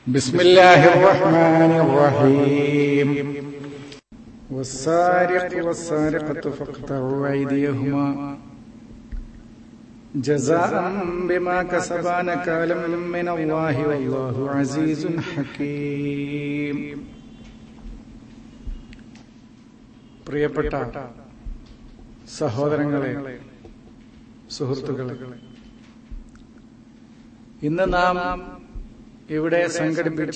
بسم الله الرحمن الرحيم والسارق والسارقة فاقطعوا أيديهما جزاء بما كسبا نكالا من الله والله عزيز حكيم പ്രിയപ്പെട്ട സഹോദരങ്ങളെ സുഹൃത്തുക്കളെ ഇന്ന് നാം ഇവിടെ സംഘടിപ്പിച്ച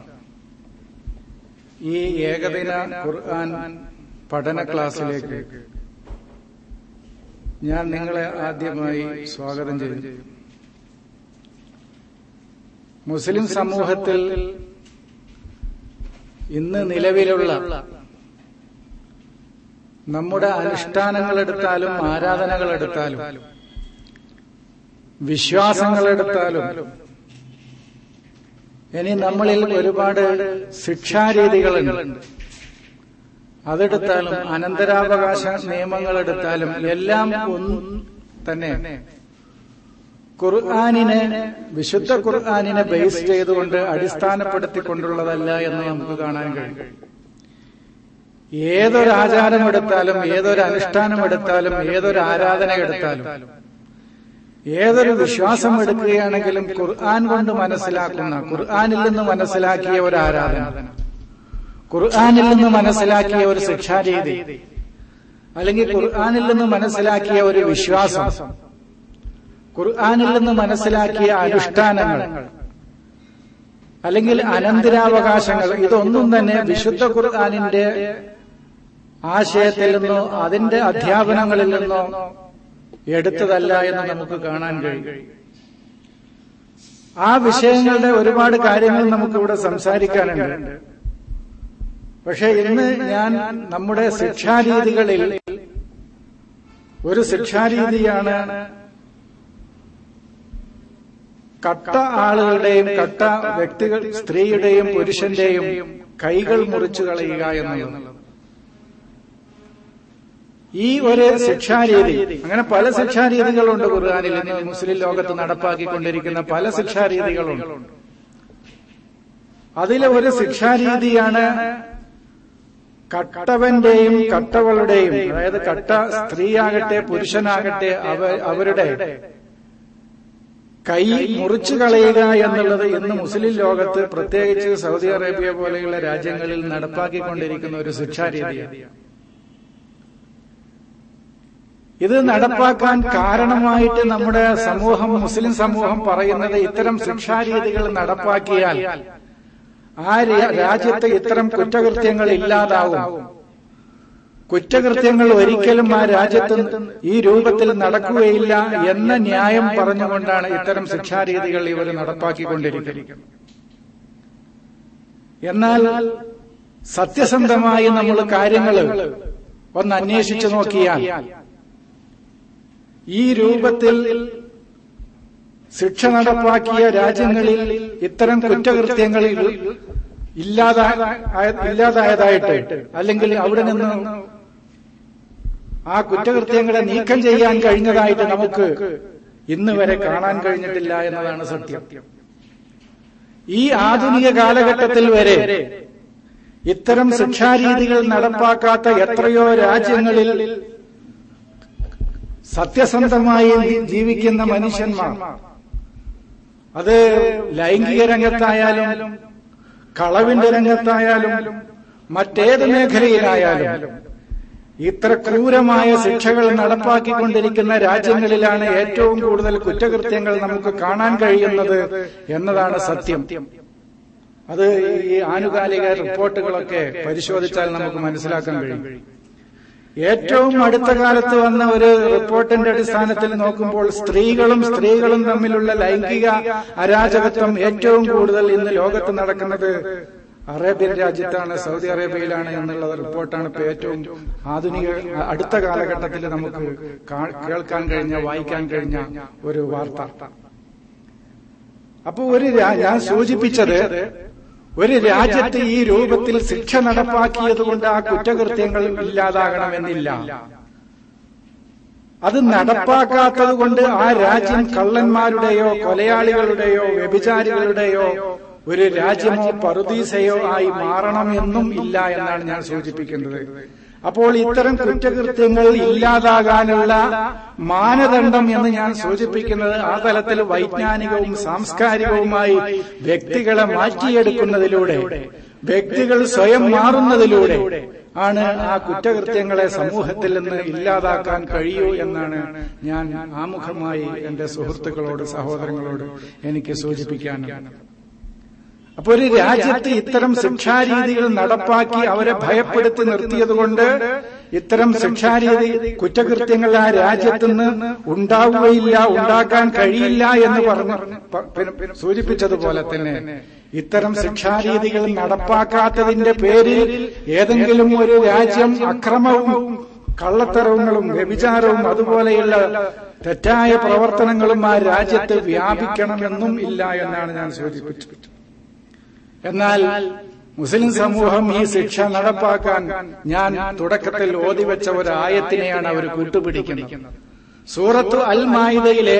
ഈ ഏകദിന ഖുർആൻ പഠന ക്ലാസ്സിലേക്ക് ഞാൻ നിങ്ങളെ ആദ്യമായി സ്വാഗതം ചെയ്യുന്നു മുസ്ലിം സമൂഹത്തിൽ ഇന്ന് നിലവിലുള്ള നമ്മുടെ അനുഷ്ഠാനങ്ങളെടുത്താലും ആരാധനകളെടുത്താലും വിശ്വാസങ്ങളെടുത്താലും ഇനി നമ്മളിൽ ഒരുപാട് ശിക്ഷാരീതികളുണ്ട് അതെടുത്താലും അനന്തരാവകാശ നിയമങ്ങളെടുത്താലും എല്ലാം ഒന്ന് തന്നെ ഖുർആാനിനെ വിശുദ്ധ ഖുർആാനിനെ ബേസ് ചെയ്തുകൊണ്ട് അടിസ്ഥാനപ്പെടുത്തിക്കൊണ്ടുള്ളതല്ല എന്ന് നമുക്ക് കാണാൻ കഴിയും ഏതൊരു ആചാരം എടുത്താലും ഏതൊരു അനുഷ്ഠാനം എടുത്താലും ഏതൊരു ആരാധന എടുത്താലും ഏതൊരു വിശ്വാസം എടുക്കുകയാണെങ്കിലും ഖുർആൻ കൊണ്ട് മനസ്സിലാക്കുന്ന ഖുർആാനിൽ നിന്ന് മനസ്സിലാക്കിയ ഒരു ആരാധന ഖുർആാനിൽ നിന്ന് മനസ്സിലാക്കിയ ഒരു ശിക്ഷാരീതി അല്ലെങ്കിൽ ഖുർആാനിൽ നിന്ന് മനസ്സിലാക്കിയ ഒരു വിശ്വാസം ഖുർആാനിൽ നിന്ന് മനസ്സിലാക്കിയ അനുഷ്ഠാനങ്ങൾ അല്ലെങ്കിൽ അനന്തരാവകാശങ്ങൾ ഇതൊന്നും തന്നെ വിശുദ്ധ ഖുർആാനിന്റെ ആശയത്തിൽ നിന്നോ അതിന്റെ അധ്യാപനങ്ങളിൽ നിന്നോ എടുത്തതല്ല എന്ന് നമുക്ക് കാണാൻ കഴിയും ആ വിഷയങ്ങളുടെ ഒരുപാട് കാര്യങ്ങൾ നമുക്കിവിടെ സംസാരിക്കാനുണ്ട് പക്ഷെ ഇന്ന് ഞാൻ നമ്മുടെ ശിക്ഷാരീതികളിൽ ഒരു ശിക്ഷാരീതിയാണ് കട്ട ആളുകളുടെയും കട്ട വ്യക്തികൾ സ്ത്രീയുടെയും പുരുഷന്റെയും കൈകൾ മുറിച്ചു കളയുക എന്നുള്ളത് ഈ ഒരു ശിക്ഷാരീതി അങ്ങനെ പല ശിക്ഷാരീതികളുണ്ട് ഖുർആാനിൽ ഇന്ന് മുസ്ലിം ലോകത്ത് നടപ്പാക്കിക്കൊണ്ടിരിക്കുന്ന പല ശിക്ഷാരീതികളുണ്ട് അതിലെ ഒരു ശിക്ഷാരീതിയാണ് കട്ടവന്റെയും കട്ടവളുടെയും അതായത് കട്ട സ്ത്രീയാകട്ടെ പുരുഷനാകട്ടെ അവ അവരുടെ കൈ മുറിച്ചു കളയുക എന്നുള്ളത് ഇന്ന് മുസ്ലിം ലോകത്ത് പ്രത്യേകിച്ച് സൗദി അറേബ്യ പോലെയുള്ള രാജ്യങ്ങളിൽ നടപ്പാക്കിക്കൊണ്ടിരിക്കുന്ന ഒരു ശിക്ഷാരീതിയാണ് ഇത് നടപ്പാക്കാൻ കാരണമായിട്ട് നമ്മുടെ സമൂഹം മുസ്ലിം സമൂഹം പറയുന്നത് ഇത്തരം ശിക്ഷാരീതികൾ നടപ്പാക്കിയാൽ ആ രാജ്യത്ത് ഇത്തരം കുറ്റകൃത്യങ്ങൾ ഇല്ലാതാവും കുറ്റകൃത്യങ്ങൾ ഒരിക്കലും ആ രാജ്യത്ത് ഈ രൂപത്തിൽ നടക്കുകയില്ല എന്ന ന്യായം പറഞ്ഞുകൊണ്ടാണ് ഇത്തരം ശിക്ഷാരീതികൾ ഇവർ നടപ്പാക്കിക്കൊണ്ടിരിക്കുന്നത് എന്നാൽ സത്യസന്ധമായി നമ്മൾ കാര്യങ്ങൾ ഒന്ന് അന്വേഷിച്ചു നോക്കിയാൽ ഈ രൂപത്തിൽ ശിക്ഷ നടപ്പാക്കിയ രാജ്യങ്ങളിൽ ഇത്തരം കുറ്റകൃത്യങ്ങളിൽ ഇല്ലാതായതായിട്ട് അല്ലെങ്കിൽ അവിടെ നിന്ന് ആ കുറ്റകൃത്യങ്ങളെ നീക്കം ചെയ്യാൻ കഴിഞ്ഞതായിട്ട് നമുക്ക് ഇന്ന് വരെ കാണാൻ കഴിഞ്ഞിട്ടില്ല എന്നതാണ് സത്യം ഈ ആധുനിക കാലഘട്ടത്തിൽ വരെ ഇത്തരം ശിക്ഷാരീതികൾ നടപ്പാക്കാത്ത എത്രയോ രാജ്യങ്ങളിൽ സത്യസന്ധമായി ജീവിക്കുന്ന മനുഷ്യന്മാർ അത് ലൈംഗിക രംഗത്തായാലും കളവിന്റെ രംഗത്തായാലും മറ്റേത് മേഖലയിലായാലും ഇത്ര ക്രൂരമായ ശിക്ഷകൾ നടപ്പാക്കിക്കൊണ്ടിരിക്കുന്ന രാജ്യങ്ങളിലാണ് ഏറ്റവും കൂടുതൽ കുറ്റകൃത്യങ്ങൾ നമുക്ക് കാണാൻ കഴിയുന്നത് എന്നതാണ് സത്യം അത് ഈ ആനുകാലിക റിപ്പോർട്ടുകളൊക്കെ പരിശോധിച്ചാൽ നമുക്ക് മനസ്സിലാക്കാൻ കഴിയും ഏറ്റവും അടുത്ത കാലത്ത് വന്ന ഒരു റിപ്പോർട്ടിന്റെ അടിസ്ഥാനത്തിൽ നോക്കുമ്പോൾ സ്ത്രീകളും സ്ത്രീകളും തമ്മിലുള്ള ലൈംഗിക അരാജകത്വം ഏറ്റവും കൂടുതൽ ഇന്ന് ലോകത്ത് നടക്കുന്നത് അറേബ്യൻ രാജ്യത്താണ് സൗദി അറേബ്യയിലാണ് എന്നുള്ള റിപ്പോർട്ടാണ് ഇപ്പൊ ഏറ്റവും ആധുനിക അടുത്ത കാലഘട്ടത്തിൽ നമുക്ക് കേൾക്കാൻ കഴിഞ്ഞ വായിക്കാൻ കഴിഞ്ഞ ഒരു വാർത്ത അപ്പൊ ഒരു ഞാൻ സൂചിപ്പിച്ചത് ഒരു രാജ്യത്ത് ഈ രൂപത്തിൽ ശിക്ഷ നടപ്പാക്കിയതുകൊണ്ട് ആ കുറ്റകൃത്യങ്ങൾ ഇല്ലാതാകണമെന്നില്ല അത് നടപ്പാക്കാത്തത് കൊണ്ട് ആ രാജ്യം കള്ളന്മാരുടെയോ കൊലയാളികളുടെയോ വ്യഭിചാരികളുടെയോ ഒരു രാജ്യമോ പറുദീസയോ ആയി മാറണമെന്നും ഇല്ല എന്നാണ് ഞാൻ സൂചിപ്പിക്കുന്നത് അപ്പോൾ ഇത്തരം കുറ്റകൃത്യങ്ങൾ ഇല്ലാതാകാനുള്ള മാനദണ്ഡം എന്ന് ഞാൻ സൂചിപ്പിക്കുന്നത് ആ തലത്തിൽ വൈജ്ഞാനികവും സാംസ്കാരികവുമായി വ്യക്തികളെ മാറ്റിയെടുക്കുന്നതിലൂടെ വ്യക്തികൾ സ്വയം മാറുന്നതിലൂടെ ആണ് ആ കുറ്റകൃത്യങ്ങളെ സമൂഹത്തിൽ നിന്ന് ഇല്ലാതാക്കാൻ കഴിയൂ എന്നാണ് ഞാൻ ആമുഖമായി എന്റെ സുഹൃത്തുക്കളോട് സഹോദരങ്ങളോട് എനിക്ക് സൂചിപ്പിക്കാനാണ് അപ്പൊ ഒരു രാജ്യത്ത് ഇത്തരം ശിക്ഷാരീതികൾ നടപ്പാക്കി അവരെ ഭയപ്പെടുത്തി നിർത്തിയതുകൊണ്ട് ഇത്തരം ശിക്ഷാരീതി കുറ്റകൃത്യങ്ങൾ ആ രാജ്യത്തുനിന്ന് ഉണ്ടാവുകയില്ല ഉണ്ടാക്കാൻ കഴിയില്ല എന്ന് പറഞ്ഞു സൂചിപ്പിച്ചതുപോലെ തന്നെ ഇത്തരം ശിക്ഷാരീതികൾ നടപ്പാക്കാത്തതിന്റെ പേരിൽ ഏതെങ്കിലും ഒരു രാജ്യം അക്രമവും കള്ളത്തരവുകളും വ്യഭിചാരവും അതുപോലെയുള്ള തെറ്റായ പ്രവർത്തനങ്ങളും ആ രാജ്യത്ത് വ്യാപിക്കണമെന്നും ഇല്ല എന്നാണ് ഞാൻ സൂചിപ്പിച്ചത് എന്നാൽ മുസ്ലിം സമൂഹം ഈ ശിക്ഷ നടപ്പാക്കാൻ ഞാൻ തുടക്കത്തിൽ ഓതിവെച്ച ഒരു ആയത്തിനെയാണ് അവർ കൂട്ടുപിടിക്കുന്നത് സൂറത്ത് അൽ മായിദയിലെ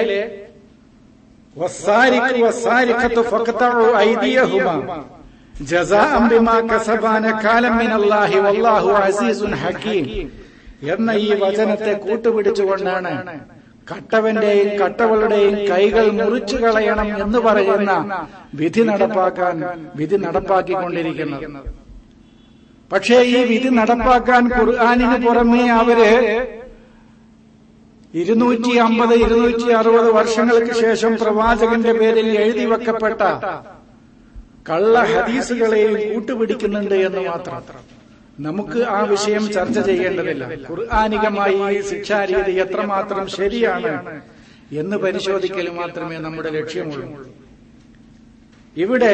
എന്ന ഈ വചനത്തെ കൂട്ടുപിടിച്ചുകൊണ്ടാണ് കട്ടവന്റെയും കട്ടവളുടെയും കൈകൾ മുറിച്ചു കളയണം എന്ന് പറയുന്ന വിധി നടപ്പാക്കാൻ വിധി നടപ്പാക്കിക്കൊണ്ടിരിക്കുന്നത് പക്ഷേ ഈ വിധി നടപ്പാക്കാൻ ഖുർആാനിന് പുറമേ അവര് ഇരുന്നൂറ്റി അമ്പത് ഇരുന്നൂറ്റി അറുപത് വർഷങ്ങൾക്ക് ശേഷം പ്രവാചകന്റെ പേരിൽ എഴുതി വെക്കപ്പെട്ട കള്ള ഹദീസുകളെയും കൂട്ടുപിടിക്കുന്നുണ്ട് എന്ന് മാത്രം നമുക്ക് ആ വിഷയം ചർച്ച ചെയ്യേണ്ടതില്ല ഖുർആാനികമായി ഈ ശിക്ഷാരീതി എത്രമാത്രം ശരിയാണ് എന്ന് പരിശോധിക്കൽ മാത്രമേ നമ്മുടെ ലക്ഷ്യമുള്ളൂ ഇവിടെ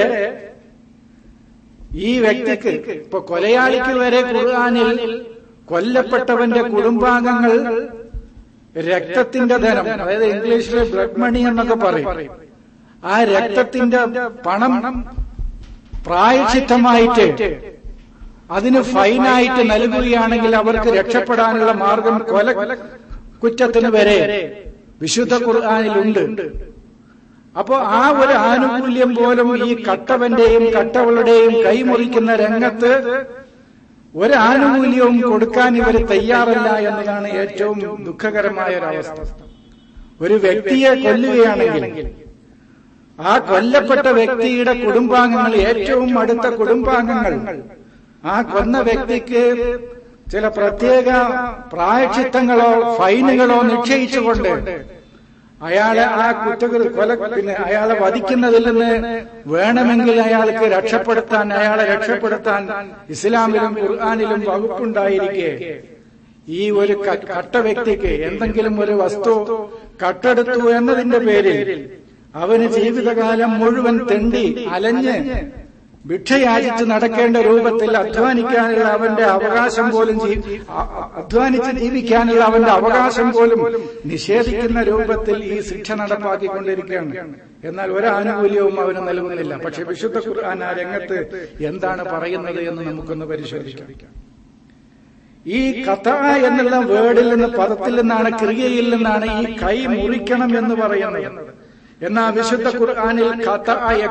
ഈ വ്യക്തിക്ക് ഇപ്പൊ കൊലയാളിക്ക് വരെ ഖുർആാനിൽ കൊല്ലപ്പെട്ടവന്റെ കുടുംബാംഗങ്ങൾ രക്തത്തിന്റെ ധനം അതായത് ഇംഗ്ലീഷിലെ ബ്ലഡ് മണി എന്നൊക്കെ പറയും ആ രക്തത്തിന്റെ പണം പ്രായച്ചിത്തമായിട്ട് അതിന് ഫൈനായിട്ട് നൽകുകയാണെങ്കിൽ അവർക്ക് രക്ഷപ്പെടാനുള്ള മാർഗം കൊല കുറ്റത്തിന് വരെ വിശുദ്ധ ഖുർആാനിലുണ്ട് അപ്പോ ആ ഒരു ആനുകൂല്യം പോലും ഈ കട്ടവന്റെയും കട്ടവളുടെയും കൈമുറിക്കുന്ന രംഗത്ത് ഒരു ആനുകൂല്യവും കൊടുക്കാൻ ഇവർ തയ്യാറല്ല എന്നതാണ് ഏറ്റവും ദുഃഖകരമായ ഒരവസ്ഥ ഒരു വ്യക്തിയെ കൊല്ലുകയാണെങ്കിൽ ആ കൊല്ലപ്പെട്ട വ്യക്തിയുടെ കുടുംബാംഗങ്ങൾ ഏറ്റവും അടുത്ത കുടുംബാംഗങ്ങൾ ആ കൊന്ന വ്യക്തിക്ക് ചില പ്രത്യേക പ്രായച്ചിത്തങ്ങളോ ഫൈനുകളോ നിശ്ചയിച്ചുകൊണ്ട് അയാളെ ആ കുറ്റകൃ കൊല പിന്നെ അയാളെ വധിക്കുന്നതിൽ നിന്ന് വേണമെങ്കിൽ അയാൾക്ക് രക്ഷപ്പെടുത്താൻ അയാളെ രക്ഷപ്പെടുത്താൻ ഇസ്ലാമിലും ഖുർആാനിലും വകുപ്പുണ്ടായിരിക്കെ ഈ ഒരു കട്ട വ്യക്തിക്ക് എന്തെങ്കിലും ഒരു വസ്തു കട്ടെടുത്തു എന്നതിന്റെ പേരിൽ അവന് ജീവിതകാലം മുഴുവൻ തെണ്ടി അലഞ്ഞ് ഭിക്ഷയാചിച്ച് നടക്കേണ്ട രൂപത്തിൽ അധ്വാനിക്കാനുള്ള അവന്റെ അവകാശം പോലും അധ്വാനിച്ച് ജീവിക്കാനുള്ള അവന്റെ അവകാശം പോലും നിഷേധിക്കുന്ന രൂപത്തിൽ ഈ ശിക്ഷ നടപ്പാക്കിക്കൊണ്ടിരിക്കുകയാണ് എന്നാൽ ഒരാനുകൂല്യവും അവന് നൽകുന്നില്ല പക്ഷെ വിശുദ്ധ ഖുർആൻ ആ രംഗത്ത് എന്താണ് പറയുന്നത് എന്ന് നമുക്കൊന്ന് പരിശോധിക്കാം ഈ കഥ എന്നുള്ള വേർഡിൽ നിന്ന് പദത്തിൽ നിന്നാണ് ക്രിയയിൽ നിന്നാണ് ഈ കൈ മുറിക്കണം എന്ന് പറയുന്നത് എന്നാ വിശുദ്ധ ഖുർആാനിൽ കഥ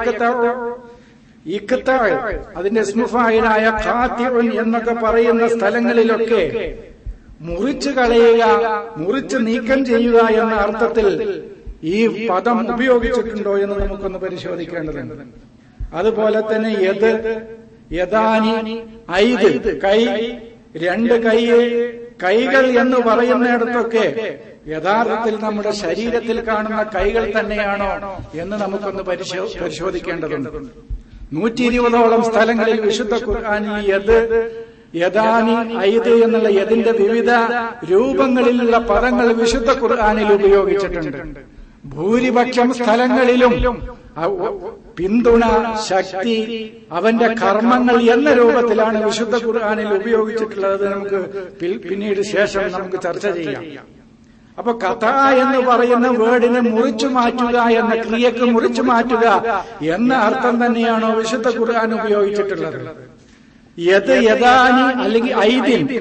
ഇക്കത്ത അതിന്റെ സ്മുഫായിനായ ഖാത്തിഉൻ എന്നൊക്കെ പറയുന്ന സ്ഥലങ്ങളിലൊക്കെ മുറിച്ചു കളയുക മുറിച്ച് നീക്കം ചെയ്യുക എന്ന അർത്ഥത്തിൽ ഈ പദം ഉപയോഗിച്ചിട്ടുണ്ടോ എന്ന് നമുക്കൊന്ന് പരിശോധിക്കേണ്ടതുണ്ട് അതുപോലെ തന്നെ യത് യഥാനി ഐത് കൈ രണ്ട് കൈ കൈകൾ എന്ന് പറയുന്നിടത്തൊക്കെ യഥാർത്ഥത്തിൽ നമ്മുടെ ശരീരത്തിൽ കാണുന്ന കൈകൾ തന്നെയാണോ എന്ന് നമുക്കൊന്ന് പരിശോധിക്കേണ്ടതുണ്ട് നൂറ്റി ഇരുപതോളം സ്ഥലങ്ങളിൽ വിശുദ്ധ ഖുർആാനിൽ യത് യഥാനി ഐത് എന്നുള്ള യതിന്റെ വിവിധ രൂപങ്ങളിലുള്ള പദങ്ങൾ വിശുദ്ധ ഖുർആാനിൽ ഉപയോഗിച്ചിട്ടുണ്ട് ഭൂരിപക്ഷം സ്ഥലങ്ങളിലും പിന്തുണ ശക്തി അവന്റെ കർമ്മങ്ങൾ എന്ന രൂപത്തിലാണ് വിശുദ്ധ ഖുർആാനിൽ ഉപയോഗിച്ചിട്ടുള്ളത് നമുക്ക് പിന്നീട് ശേഷം നമുക്ക് ചർച്ച ചെയ്യാം അപ്പൊ കഥ എന്ന് പറയുന്ന വേർഡിനെ മുറിച്ചു മാറ്റുക എന്ന ക്രിയക്ക് മുറിച്ചു മാറ്റുക എന്ന അർത്ഥം തന്നെയാണോ വിശുദ്ധ ഖുർആൻ ഉപയോഗിച്ചിട്ടുള്ളത് യത് യഥാനി അല്ലെങ്കിൽ ഐദിൻ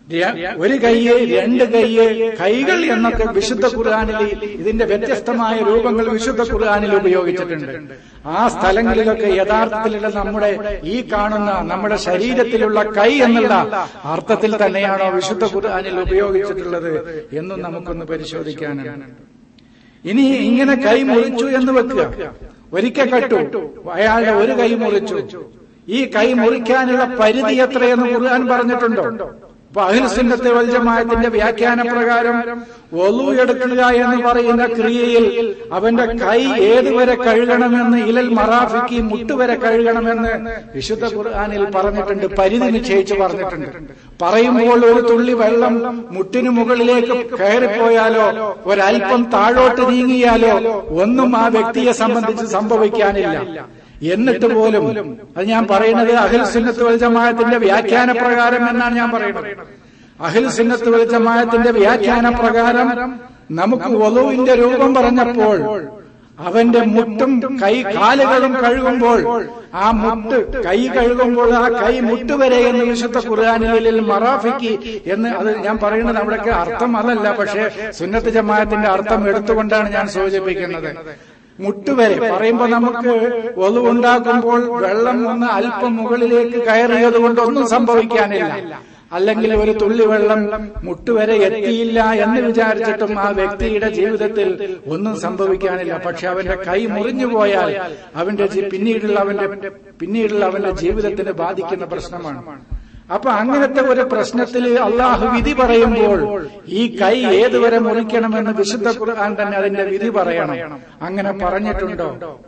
ഒരു കൈയ്യ് രണ്ട് കൈയ്യ് കൈകൾ എന്നൊക്കെ വിശുദ്ധ ഖുർആാനിൽ ഇതിന്റെ വ്യത്യസ്തമായ രൂപങ്ങൾ വിശുദ്ധ ഖുർആാനിൽ ഉപയോഗിച്ചിട്ടുണ്ട് ആ സ്ഥലങ്ങളിലൊക്കെ യഥാർത്ഥത്തിലുള്ള നമ്മുടെ ഈ കാണുന്ന നമ്മുടെ ശരീരത്തിലുള്ള കൈ എന്നുള്ള അർത്ഥത്തിൽ തന്നെയാണോ വിശുദ്ധ ഖുർആാനിൽ ഉപയോഗിച്ചിട്ടുള്ളത് എന്നും നമുക്കൊന്ന് പരിശോധിക്കാനാണ് ഇനി ഇങ്ങനെ കൈ മുറിച്ചു എന്ന് വെക്കുക ഒരിക്കൽ കട്ടു അയാളുടെ ഒരു കൈ മുറിച്ചു ഈ കൈ മുറിക്കാനുള്ള പരിധി എത്രയെന്ന് ഖുർആൻ പറഞ്ഞിട്ടുണ്ടോ അപ്പൊ അഹിൽസിന്റെ വൽജമായത്തിന്റെ വ്യാഖ്യാന പ്രകാരം ഒലു എടുക്കുക എന്ന് പറയുന്ന ക്രിയയിൽ അവന്റെ കൈ ഏതുവരെ കഴുകണമെന്ന് ഇലൽ മറാഫിക്ക് മുട്ടുവരെ കഴുകണമെന്ന് വിശുദ്ധ ഖുർആാനിൽ പറഞ്ഞിട്ടുണ്ട് പരിധി നിശ്ചയിച്ച് പറഞ്ഞിട്ടുണ്ട് പറയുമ്പോൾ ഒരു തുള്ളി വെള്ളം മുട്ടിനു മുകളിലേക്ക് കയറിപ്പോയാലോ ഒരൽപ്പം താഴോട്ട് നീങ്ങിയാലോ ഒന്നും ആ വ്യക്തിയെ സംബന്ധിച്ച് സംഭവിക്കാനില്ല എന്നിട്ട് പോലും അത് ഞാൻ പറയുന്നത് അഹിൽ സുന്നത്ത് വൽ ജമാഅത്തിന്റെ വ്യാഖ്യാന പ്രകാരം എന്നാണ് ഞാൻ പറയുന്നത് അഹിൽ സുന്നത്ത് വൽ ജമാഅത്തിന്റെ വ്യാഖ്യാന പ്രകാരം നമുക്ക് ഒലുവിന്റെ രൂപം പറഞ്ഞപ്പോൾ അവന്റെ മുട്ടും കൈ കാലുകളും കഴുകുമ്പോൾ ആ മുട്ട് കൈ കഴുകുമ്പോൾ ആ കൈ മുട്ടുവരെ എന്ന് വിശുദ്ധ ഖുർആാനിൽ മറാഫിക്ക് എന്ന് അത് ഞാൻ പറയുന്നത് അവിടെയൊക്കെ അർത്ഥം അതല്ല പക്ഷേ സുന്നത്ത് ജമാഅത്തിന്റെ അർത്ഥം എടുത്തുകൊണ്ടാണ് ഞാൻ സൂചിപ്പിക്കുന്നത് മുട്ടുവരെ പറയുമ്പോൾ നമുക്ക് ഒതുവുണ്ടാക്കുമ്പോൾ വെള്ളം ഒന്ന് അല്പം മുകളിലേക്ക് കയറിയത് കൊണ്ട് ഒന്നും സംഭവിക്കാനില്ല അല്ലെങ്കിൽ ഒരു തുള്ളി വെള്ളം മുട്ടുവരെ എത്തിയില്ല എന്ന് വിചാരിച്ചിട്ടും ആ വ്യക്തിയുടെ ജീവിതത്തിൽ ഒന്നും സംഭവിക്കാനില്ല പക്ഷെ അവന്റെ കൈ മുറിഞ്ഞു പോയാൽ അവന്റെ പിന്നീടുള്ള അവന്റെ പിന്നീടുള്ള അവന്റെ ജീവിതത്തിന് ബാധിക്കുന്ന പ്രശ്നമാണ് അപ്പൊ അങ്ങനത്തെ ഒരു പ്രശ്നത്തിൽ അള്ളാഹു വിധി പറയുമ്പോൾ ഈ കൈ ഏതുവരെ മുറിക്കണമെന്ന് വിശുദ്ധ ഖുർആൻ തന്നെ അതിന്റെ വിധി പറയണം അങ്ങനെ പറഞ്ഞിട്ടുണ്ടോ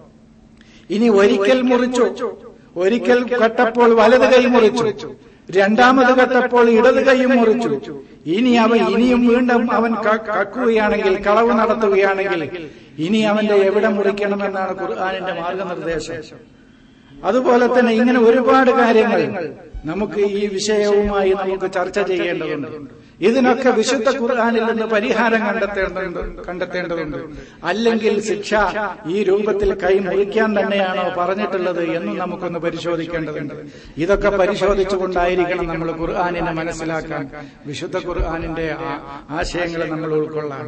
ഇനി ഒരിക്കൽ മുറിച്ചു ഒരിക്കൽ കെട്ടപ്പോൾ വലത് കൈ മുറിച്ചു രണ്ടാമത് കെട്ടപ്പോൾ ഇടത് കൈയും മുറിച്ചു ഇനി അവൻ ഇനിയും വീണ്ടും അവൻ കക്കുകയാണെങ്കിൽ കളവ് നടത്തുകയാണെങ്കിൽ ഇനി അവന്റെ എവിടെ മുറിക്കണമെന്നാണ് ഖുർആാനിന്റെ മാർഗനിർദ്ദേശം അതുപോലെ തന്നെ ഇങ്ങനെ ഒരുപാട് കാര്യങ്ങൾ നമുക്ക് ഈ വിഷയവുമായി നമുക്ക് ചർച്ച ചെയ്യേണ്ടതുണ്ട് ഇതിനൊക്കെ വിശുദ്ധ ഖുർആാനിൽ നിന്ന് പരിഹാരം കണ്ടെത്തേണ്ടതുണ്ട് കണ്ടെത്തേണ്ടതുണ്ട് അല്ലെങ്കിൽ ശിക്ഷ ഈ രൂപത്തിൽ കൈ മുറിക്കാൻ തന്നെയാണോ പറഞ്ഞിട്ടുള്ളത് എന്നും നമുക്കൊന്ന് പരിശോധിക്കേണ്ടതുണ്ട് ഇതൊക്കെ പരിശോധിച്ചുകൊണ്ടായിരിക്കണം നമ്മൾ ഖുർആാനിനെ മനസ്സിലാക്കാൻ വിശുദ്ധ ഖുർആാനിന്റെ ആശയങ്ങൾ നമ്മൾ ഉൾക്കൊള്ളാൻ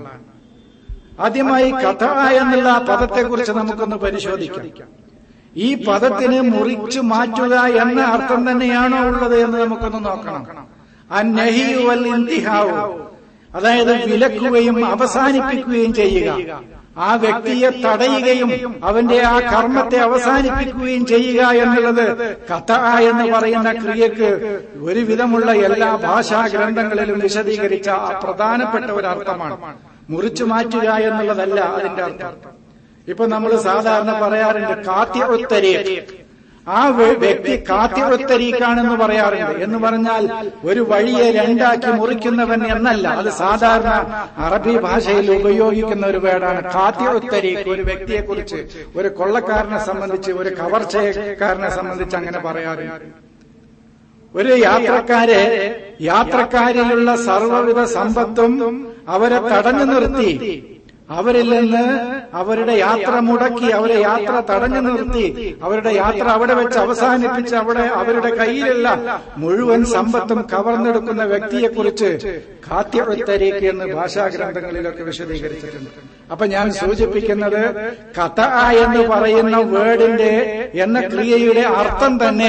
ആദ്യമായി കഥ എന്നുള്ള പദത്തെക്കുറിച്ച് നമുക്കൊന്ന് പരിശോധിക്കാം ഈ പദത്തിന് മുറിച്ചു മാറ്റുക എന്ന അർത്ഥം തന്നെയാണോ ഉള്ളത് എന്ന് നമുക്കൊന്ന് നോക്കണം അന്നഹിയുവൽ ഇന്തിഹാവു അതായത് വിലക്കുകയും അവസാനിപ്പിക്കുകയും ചെയ്യുക ആ വ്യക്തിയെ തടയുകയും അവന്റെ ആ കർമ്മത്തെ അവസാനിപ്പിക്കുകയും ചെയ്യുക എന്നുള്ളത് കഥ എന്ന് പറയുന്ന ക്രിയക്ക് ഒരുവിധമുള്ള എല്ലാ ഭാഷാ ഗ്രന്ഥങ്ങളിലും വിശദീകരിച്ച പ്രധാനപ്പെട്ട ഒരു അർത്ഥമാണ് മുറിച്ചു മാറ്റുക എന്നുള്ളതല്ല അതിന്റെ അർത്ഥം ഇപ്പൊ നമ്മൾ സാധാരണ പറയാറുണ്ട് കാത്യഒത്തരീഖ് ആ വ്യക്തി കാത്യഒത്തരീക്കാണെന്ന് പറയാറുണ്ട് എന്ന് പറഞ്ഞാൽ ഒരു വഴിയെ രണ്ടാക്കി മുറിക്കുന്നവൻ എന്നല്ല അത് സാധാരണ അറബി ഭാഷയിൽ ഉപയോഗിക്കുന്ന ഒരു വേർഡാണ് കാത്യഒത്തരീഖ് ഒരു വ്യക്തിയെ കുറിച്ച് ഒരു കൊള്ളക്കാരനെ സംബന്ധിച്ച് ഒരു കവർച്ചക്കാരനെ സംബന്ധിച്ച് അങ്ങനെ പറയാറുണ്ട് ഒരു യാത്രക്കാരെ യാത്രക്കാരിലുള്ള സർവ്വവിധ സമ്പത്തും അവരെ തടഞ്ഞു നിർത്തി അവരിൽ നിന്ന് അവരുടെ യാത്ര മുടക്കി അവരെ യാത്ര തടഞ്ഞു നിർത്തി അവരുടെ യാത്ര അവിടെ വെച്ച് അവസാനിപ്പിച്ച് അവിടെ അവരുടെ കയ്യിലുള്ള മുഴുവൻ സമ്പത്തും കവർന്നെടുക്കുന്ന വ്യക്തിയെക്കുറിച്ച് കാത്യവത്തരീക്ക് എന്ന് ഭാഷാഗ്രന്ഥങ്ങളിലൊക്കെ വിശദീകരിച്ചിട്ടുണ്ട് അപ്പൊ ഞാൻ സൂചിപ്പിക്കുന്നത് കഥ എന്ന് പറയുന്ന വേർഡിന്റെ എന്ന ക്രിയയുടെ അർത്ഥം തന്നെ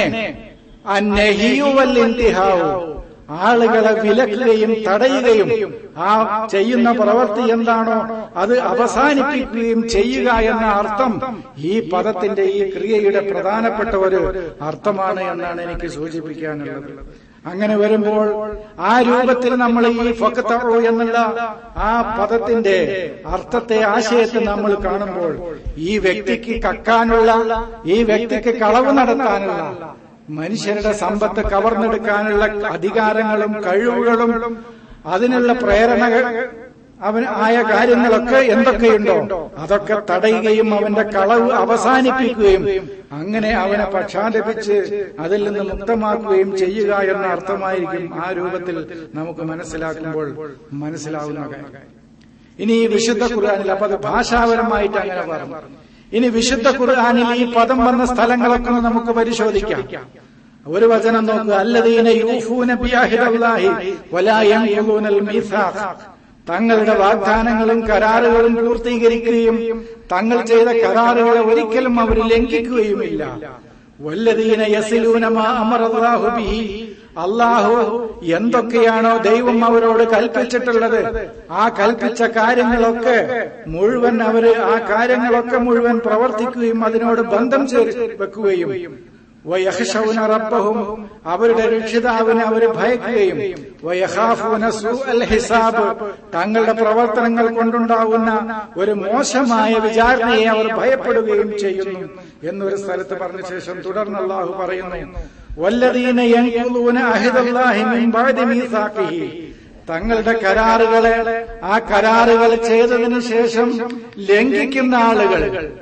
അന്നഹിയുവൽ ഇന്തിഹാവു ആളുകളെ വിലക്കുകയും തടയുകയും ആ ചെയ്യുന്ന പ്രവൃത്തി എന്താണോ അത് അവസാനിപ്പിക്കുകയും ചെയ്യുക എന്ന അർത്ഥം ഈ പദത്തിന്റെ ഈ ക്രിയയുടെ പ്രധാനപ്പെട്ട ഒരു അർത്ഥമാണ് എന്നാണ് എനിക്ക് സൂചിപ്പിക്കാനുള്ളത് അങ്ങനെ വരുമ്പോൾ ആ രൂപത്തിൽ നമ്മൾ ഈ ഫക്കത്തോ എന്നുള്ള ആ പദത്തിന്റെ അർത്ഥത്തെ ആശയത്തെ നമ്മൾ കാണുമ്പോൾ ഈ വ്യക്തിക്ക് കക്കാനുള്ള ഈ വ്യക്തിക്ക് കളവ് നടത്താനുള്ള മനുഷ്യരുടെ സമ്പത്ത് കവർന്നെടുക്കാനുള്ള അധികാരങ്ങളും കഴിവുകളും അതിനുള്ള പ്രേരണകൾ അവൻ ആയ കാര്യങ്ങളൊക്കെ എന്തൊക്കെയുണ്ടോ അതൊക്കെ തടയുകയും അവന്റെ കളവ് അവസാനിപ്പിക്കുകയും അങ്ങനെ അവനെ പക്ഷാന്തപിച്ച് അതിൽ നിന്ന് മുക്തമാക്കുകയും ചെയ്യുക എന്ന അർത്ഥമായിരിക്കും ആ രൂപത്തിൽ നമുക്ക് മനസ്സിലാക്കുമ്പോൾ മനസ്സിലാവുന്ന കാര്യം ഇനി ഈ വിശുദ്ധ ഖുർആാനിൽ അപ്പൊ അത് ഭാഷാപരമായിട്ട് അങ്ങനെ പറഞ്ഞു ഇനി വിശുദ്ധ ഖുർആാനിൽ ഈ പദം വന്ന സ്ഥലങ്ങളൊക്കെ നമുക്ക് പരിശോധിക്കാം ഒരു വചനം നോക്കുക അല്ലദീന യൂഫൂന ബിഅഹ്ദില്ലാഹി വലാ യൻഖുദൂനൽ മീസാഖ് തങ്ങളുടെ വാഗ്ദാനങ്ങളും കരാറുകളും പൂർത്തീകരിക്കുകയും തങ്ങൾ ചെയ്ത കരാറുകളെ ഒരിക്കലും അവർ ലംഘിക്കുകയുമില്ല വല്ലദീന യസിലൂന മാ അമറല്ലാഹു ബിഹി അള്ളാഹു എന്തൊക്കെയാണോ ദൈവം അവരോട് കൽപ്പിച്ചിട്ടുള്ളത് ആ കൽപ്പിച്ച കാര്യങ്ങളൊക്കെ മുഴുവൻ അവര് ആ കാര്യങ്ങളൊക്കെ മുഴുവൻ പ്രവർത്തിക്കുകയും അതിനോട് ബന്ധം ചേർ വെക്കുകയും വയഹ്ഷൗന റബ്ബഹും അവരുടെ രക്ഷിതാവിനെ അവർ ഭയക്കുകയും വയഹാഫൂന സൂഅൽ ഹിസാബ് തങ്ങളുടെ പ്രവർത്തനങ്ങൾ കൊണ്ടുണ്ടാകുന്ന ഒരു മോശമായ വിചാരണയെ അവർ ഭയപ്പെടുകയും ചെയ്യുന്നു എന്നൊരു സ്ഥലത്ത് പറഞ്ഞ ശേഷം തുടർന്ന് അള്ളാഹു പറയുന്നു വല്ലദീന യൻഖുദൂന അഹ്ദല്ലാഹി മിൻ ബഅദി മീസാഖിഹി തങ്ങളുടെ കരാറുകളെ ആ കരാറുകൾ ചെയ്തതിനു ശേഷം ലംഘിക്കുന്ന ആളുകൾ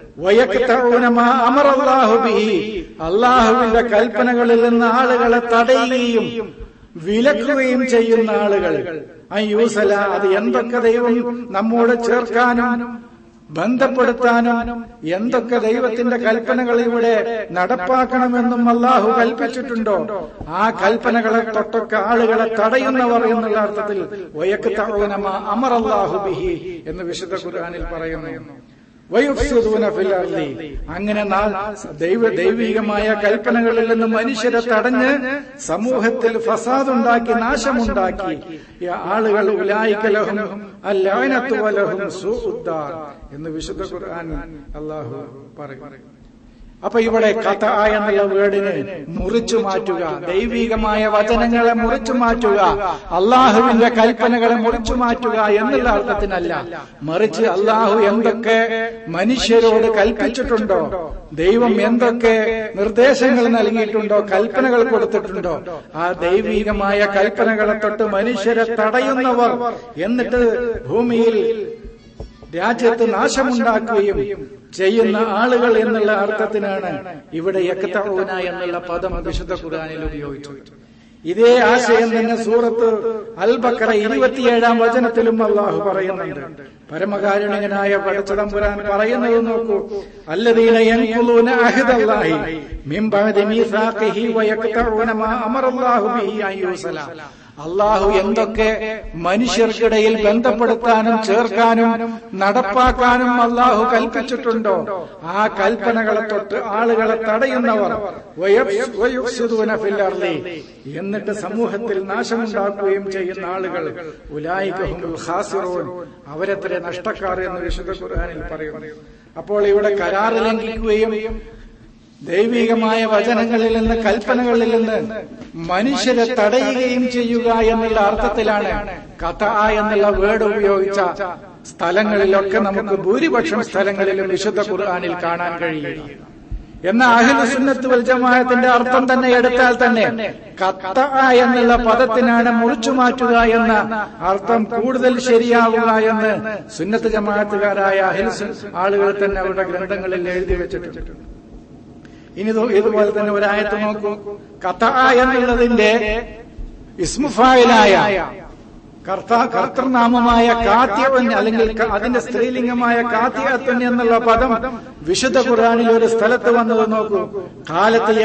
അള്ളാഹുവിന്റെ കൽപ്പനകളിൽ നിന്ന് ആളുകളെ തടയുകയും വിലക്കുകയും ചെയ്യുന്ന ആളുകൾ അയ്യൂസല അത് എന്തൊക്കെ ദൈവം നമ്മോട് ചേർക്കാനും ബന്ധപ്പെടുത്താനും എന്തൊക്കെ ദൈവത്തിന്റെ കൽപ്പനകൾ ഇവിടെ നടപ്പാക്കണമെന്നും അള്ളാഹു കൽപ്പിച്ചിട്ടുണ്ടോ ആ കൽപ്പനകളെ തൊട്ടൊക്കെ ആളുകളെ തടയുന്നവർ എന്നുള്ള അർത്ഥത്തിൽ വയക്ക് തവനമ അമർ അള്ളാഹു ബിഹി എന്ന് വിശുദ്ധ ഖുർആാനിൽ പറയുന്നു വയുഫ്സിദൂന ഫിൽ അർളി അങ്ങനെ ദൈവ ദൈവികമായ കൽപ്പനകളിൽ നിന്ന് മനുഷ്യരെ തടഞ്ഞ് സമൂഹത്തിൽ ഫസാദുണ്ടാക്കി നാശമുണ്ടാക്കി ആളുകൾ ഉലായിക്കലഹും അല്ലാനത്തു വലഹും സൂദ്ദാർ എന്ന് വിശുദ്ധ ഖുർആൻ അള്ളാഹു പറയും അപ്പൊ ഇവിടെ കഥ എന്നുള്ള വേർഡിനെ മുറിച്ചു മാറ്റുക ദൈവികമായ വചനങ്ങളെ മുറിച്ചു മാറ്റുക അള്ളാഹുവിന്റെ കൽപ്പനകളെ മുറിച്ചു മാറ്റുക എന്നുള്ള അർത്ഥത്തിനല്ല മറിച്ച് അള്ളാഹു എന്തൊക്കെ മനുഷ്യരോട് കൽപ്പിച്ചിട്ടുണ്ടോ ദൈവം എന്തൊക്കെ നിർദ്ദേശങ്ങൾ നൽകിയിട്ടുണ്ടോ കൽപ്പനകൾ കൊടുത്തിട്ടുണ്ടോ ആ ദൈവികമായ കൽപ്പനകളെ തൊട്ട് മനുഷ്യരെ തടയുന്നവർ എന്നിട്ട് ഭൂമിയിൽ രാജ്യത്ത് നാശമുണ്ടാക്കുകയും ചെയ്യുന്ന ആളുകൾ എന്നുള്ള അർത്ഥത്തിനാണ് ഇവിടെ യക്കത്തഊന എന്നുള്ള പദം വിശുദ്ധ ഖുർആനിൽ ഉപയോഗിച്ചത് ഇതേ ആശയം തന്നെ സൂറത്ത് അൽബക്കറ ഇരുപത്തിയേഴാം വചനത്തിലും അള്ളാഹു പറയുന്നുണ്ട് പരമകാരുണികനായ പടച്ചതമ്പുരാൻ പറയുന്നത് നോക്കൂ അല്ലദീന യൻഖുലൂന അഹ്ദല്ലാഹി മിൻ ബഅദി മീസാഖിഹി വയഖ്തഊന മാ അമറല്ലാഹു ബിഹി അൻ യൂസല അള്ളാഹു എന്തൊക്കെ മനുഷ്യർക്കിടയിൽ ബന്ധപ്പെടുത്താനും ചേർക്കാനും നടപ്പാക്കാനും അള്ളാഹു കൽപ്പിച്ചിട്ടുണ്ടോ ആ കൽപ്പനകളെ തൊട്ട് ആളുകളെ തടയുന്നവർ എന്നിട്ട് സമൂഹത്തിൽ നാശമുണ്ടാക്കുകയും ചെയ്യുന്ന ആളുകൾ ഉലായിക്കഹുൽ ഖാസിറൂൻ അവരെത്ര നഷ്ടക്കാർ എന്ന് വിശുദ്ധ ഖുർആനിൽ പറയുന്നു അപ്പോൾ ഇവിടെ കരാറ് ലംഘിക്കുകയും ദൈവികമായ വചനങ്ങളിൽ നിന്ന് കൽപ്പനകളിൽ നിന്ന് മനുഷ്യരെ തടയുകയും ചെയ്യുക എന്നുള്ള അർത്ഥത്തിലാണ് കഥ എന്നുള്ള വേർഡ് ഉപയോഗിച്ച സ്ഥലങ്ങളിലൊക്കെ നമുക്ക് ഭൂരിപക്ഷം സ്ഥലങ്ങളിലും വിശുദ്ധ ഖുർആാനിൽ കാണാൻ കഴിയും എന്ന അഹിലുസുന്നത്ത് വൽ ജമാഅത്തിന്റെ അർത്ഥം തന്നെ എടുത്താൽ തന്നെ കത്ത എന്നുള്ള പദത്തിനാണ് മുറിച്ചു മാറ്റുക എന്ന അർത്ഥം കൂടുതൽ ശരിയാവുക എന്ന് സുന്നത്ത് ജമാഅത്തുകാരായ അഹിൽ ആളുകൾ തന്നെ അവരുടെ ഗ്രന്ഥങ്ങളിൽ എഴുതി വെച്ചിട്ടുണ്ട് ഇനി ഇതുപോലെ തന്നെ ഒരായത്ത് നോക്കൂ കഥ എന്നുള്ളതിന്റെ ഇസ്മുഫായിലായ കർത്ത കർത്തൃനാമമായ കാത്യവൻ അല്ലെങ്കിൽ അതിന്റെ സ്ത്രീലിംഗമായ കാത്യത്വൻ എന്നുള്ള പദം വിശുദ്ധ ഖുർആനിൽ ഒരു സ്ഥലത്ത് വന്നത് നോക്കൂ കാലത്ത്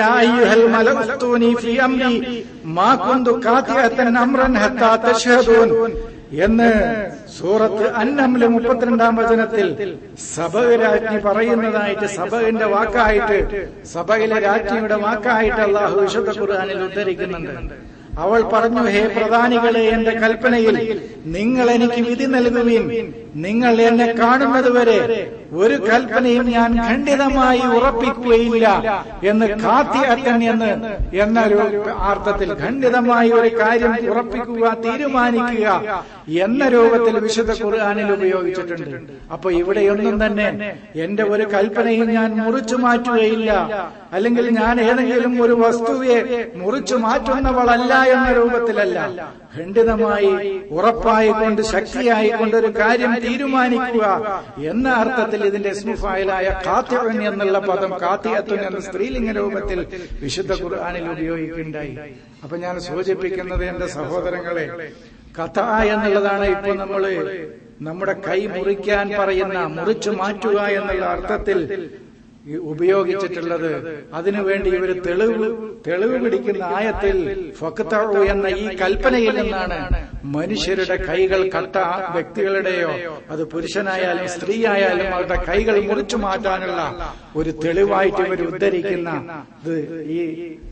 എന്ന് സൂറത്ത് അന്നമില് മുപ്പത്തിരണ്ടാം വചനത്തിൽ സഭ രാജ്ഞി പറയുന്നതായിട്ട് സഭയുടെ വാക്കായിട്ട് സഭയിലെ രാജ്ഞിയുടെ വാക്കായിട്ട് അള്ളാഹു വിശുദ്ധ ഖുർആാനിൽ ഉദ്ധരിക്കുന്നുണ്ട് അവൾ പറഞ്ഞു ഹേ പ്രധാനികളെ എന്റെ കൽപ്പനയിൽ നിങ്ങൾ എനിക്ക് വിധി നൽകുകയും നിങ്ങൾ എന്നെ കാണുന്നതുവരെ ഒരു കൽപ്പനയും ഞാൻ ഖണ്ഡിതമായി ഉറപ്പിക്കുകയില്ല എന്ന് കാത്തിയത്തൻ എന്ന് എന്നൊരു അർത്ഥത്തിൽ ഖണ്ഡിതമായി ഒരു കാര്യം ഉറപ്പിക്കുക തീരുമാനിക്കുക എന്ന രൂപത്തിൽ വിശുദ്ധ ഖുർആാനിൽ ഉപയോഗിച്ചിട്ടുണ്ട് അപ്പൊ ഇവിടെയൊന്നും തന്നെ എന്റെ ഒരു കൽപ്പനയും ഞാൻ മുറിച്ചു മാറ്റുകയില്ല അല്ലെങ്കിൽ ഞാൻ ഏതെങ്കിലും ഒരു വസ്തുവെ മുറിച്ചു മാറ്റുന്നവളല്ല എന്ന രൂപത്തിലല്ല ഖണ്ഡിതമായി ഉറപ്പായിക്കൊണ്ട് ശക്തിയായിക്കൊണ്ട് ഒരു കാര്യം തീരുമാനിക്കുക എന്ന അർത്ഥത്തിൽ ഇതിന്റെ സ്മുഫായിലായ കാത്യവൻ എന്നുള്ള പദം കാത്തിയത്വൻ എന്ന സ്ത്രീലിംഗ രൂപത്തിൽ വിശുദ്ധ ഖുർആാനിൽ ഉപയോഗിക്കുകയുണ്ടായി അപ്പൊ ഞാൻ സൂചിപ്പിക്കുന്നത് എന്റെ സഹോദരങ്ങളെ കഥ എന്നുള്ളതാണ് ഇപ്പൊ നമ്മള് നമ്മുടെ കൈ മുറിക്കാൻ പറയുന്ന മുറിച്ചു മാറ്റുക എന്നുള്ള അർത്ഥത്തിൽ ഈ ഉപയോഗിച്ചിട്ടുള്ളത് അതിനുവേണ്ടി ഇവർ തെളിവ് തെളിവ് പിടിക്കുന്ന ആയത്തിൽ ഫക്തഉ എന്ന ഈ കൽപ്പനയിൽ നിന്നാണ് മനുഷ്യരുടെ കൈകൾ കട്ട വ്യക്തികളുടെയോ അത് പുരുഷനായാലും സ്ത്രീയായാലും അവരുടെ കൈകൾ മുറിച്ചു മാറ്റാനുള്ള ഒരു തെളിവായിട്ട് ഇവർ ഉദ്ധരിക്കുന്ന ഇത് ഈ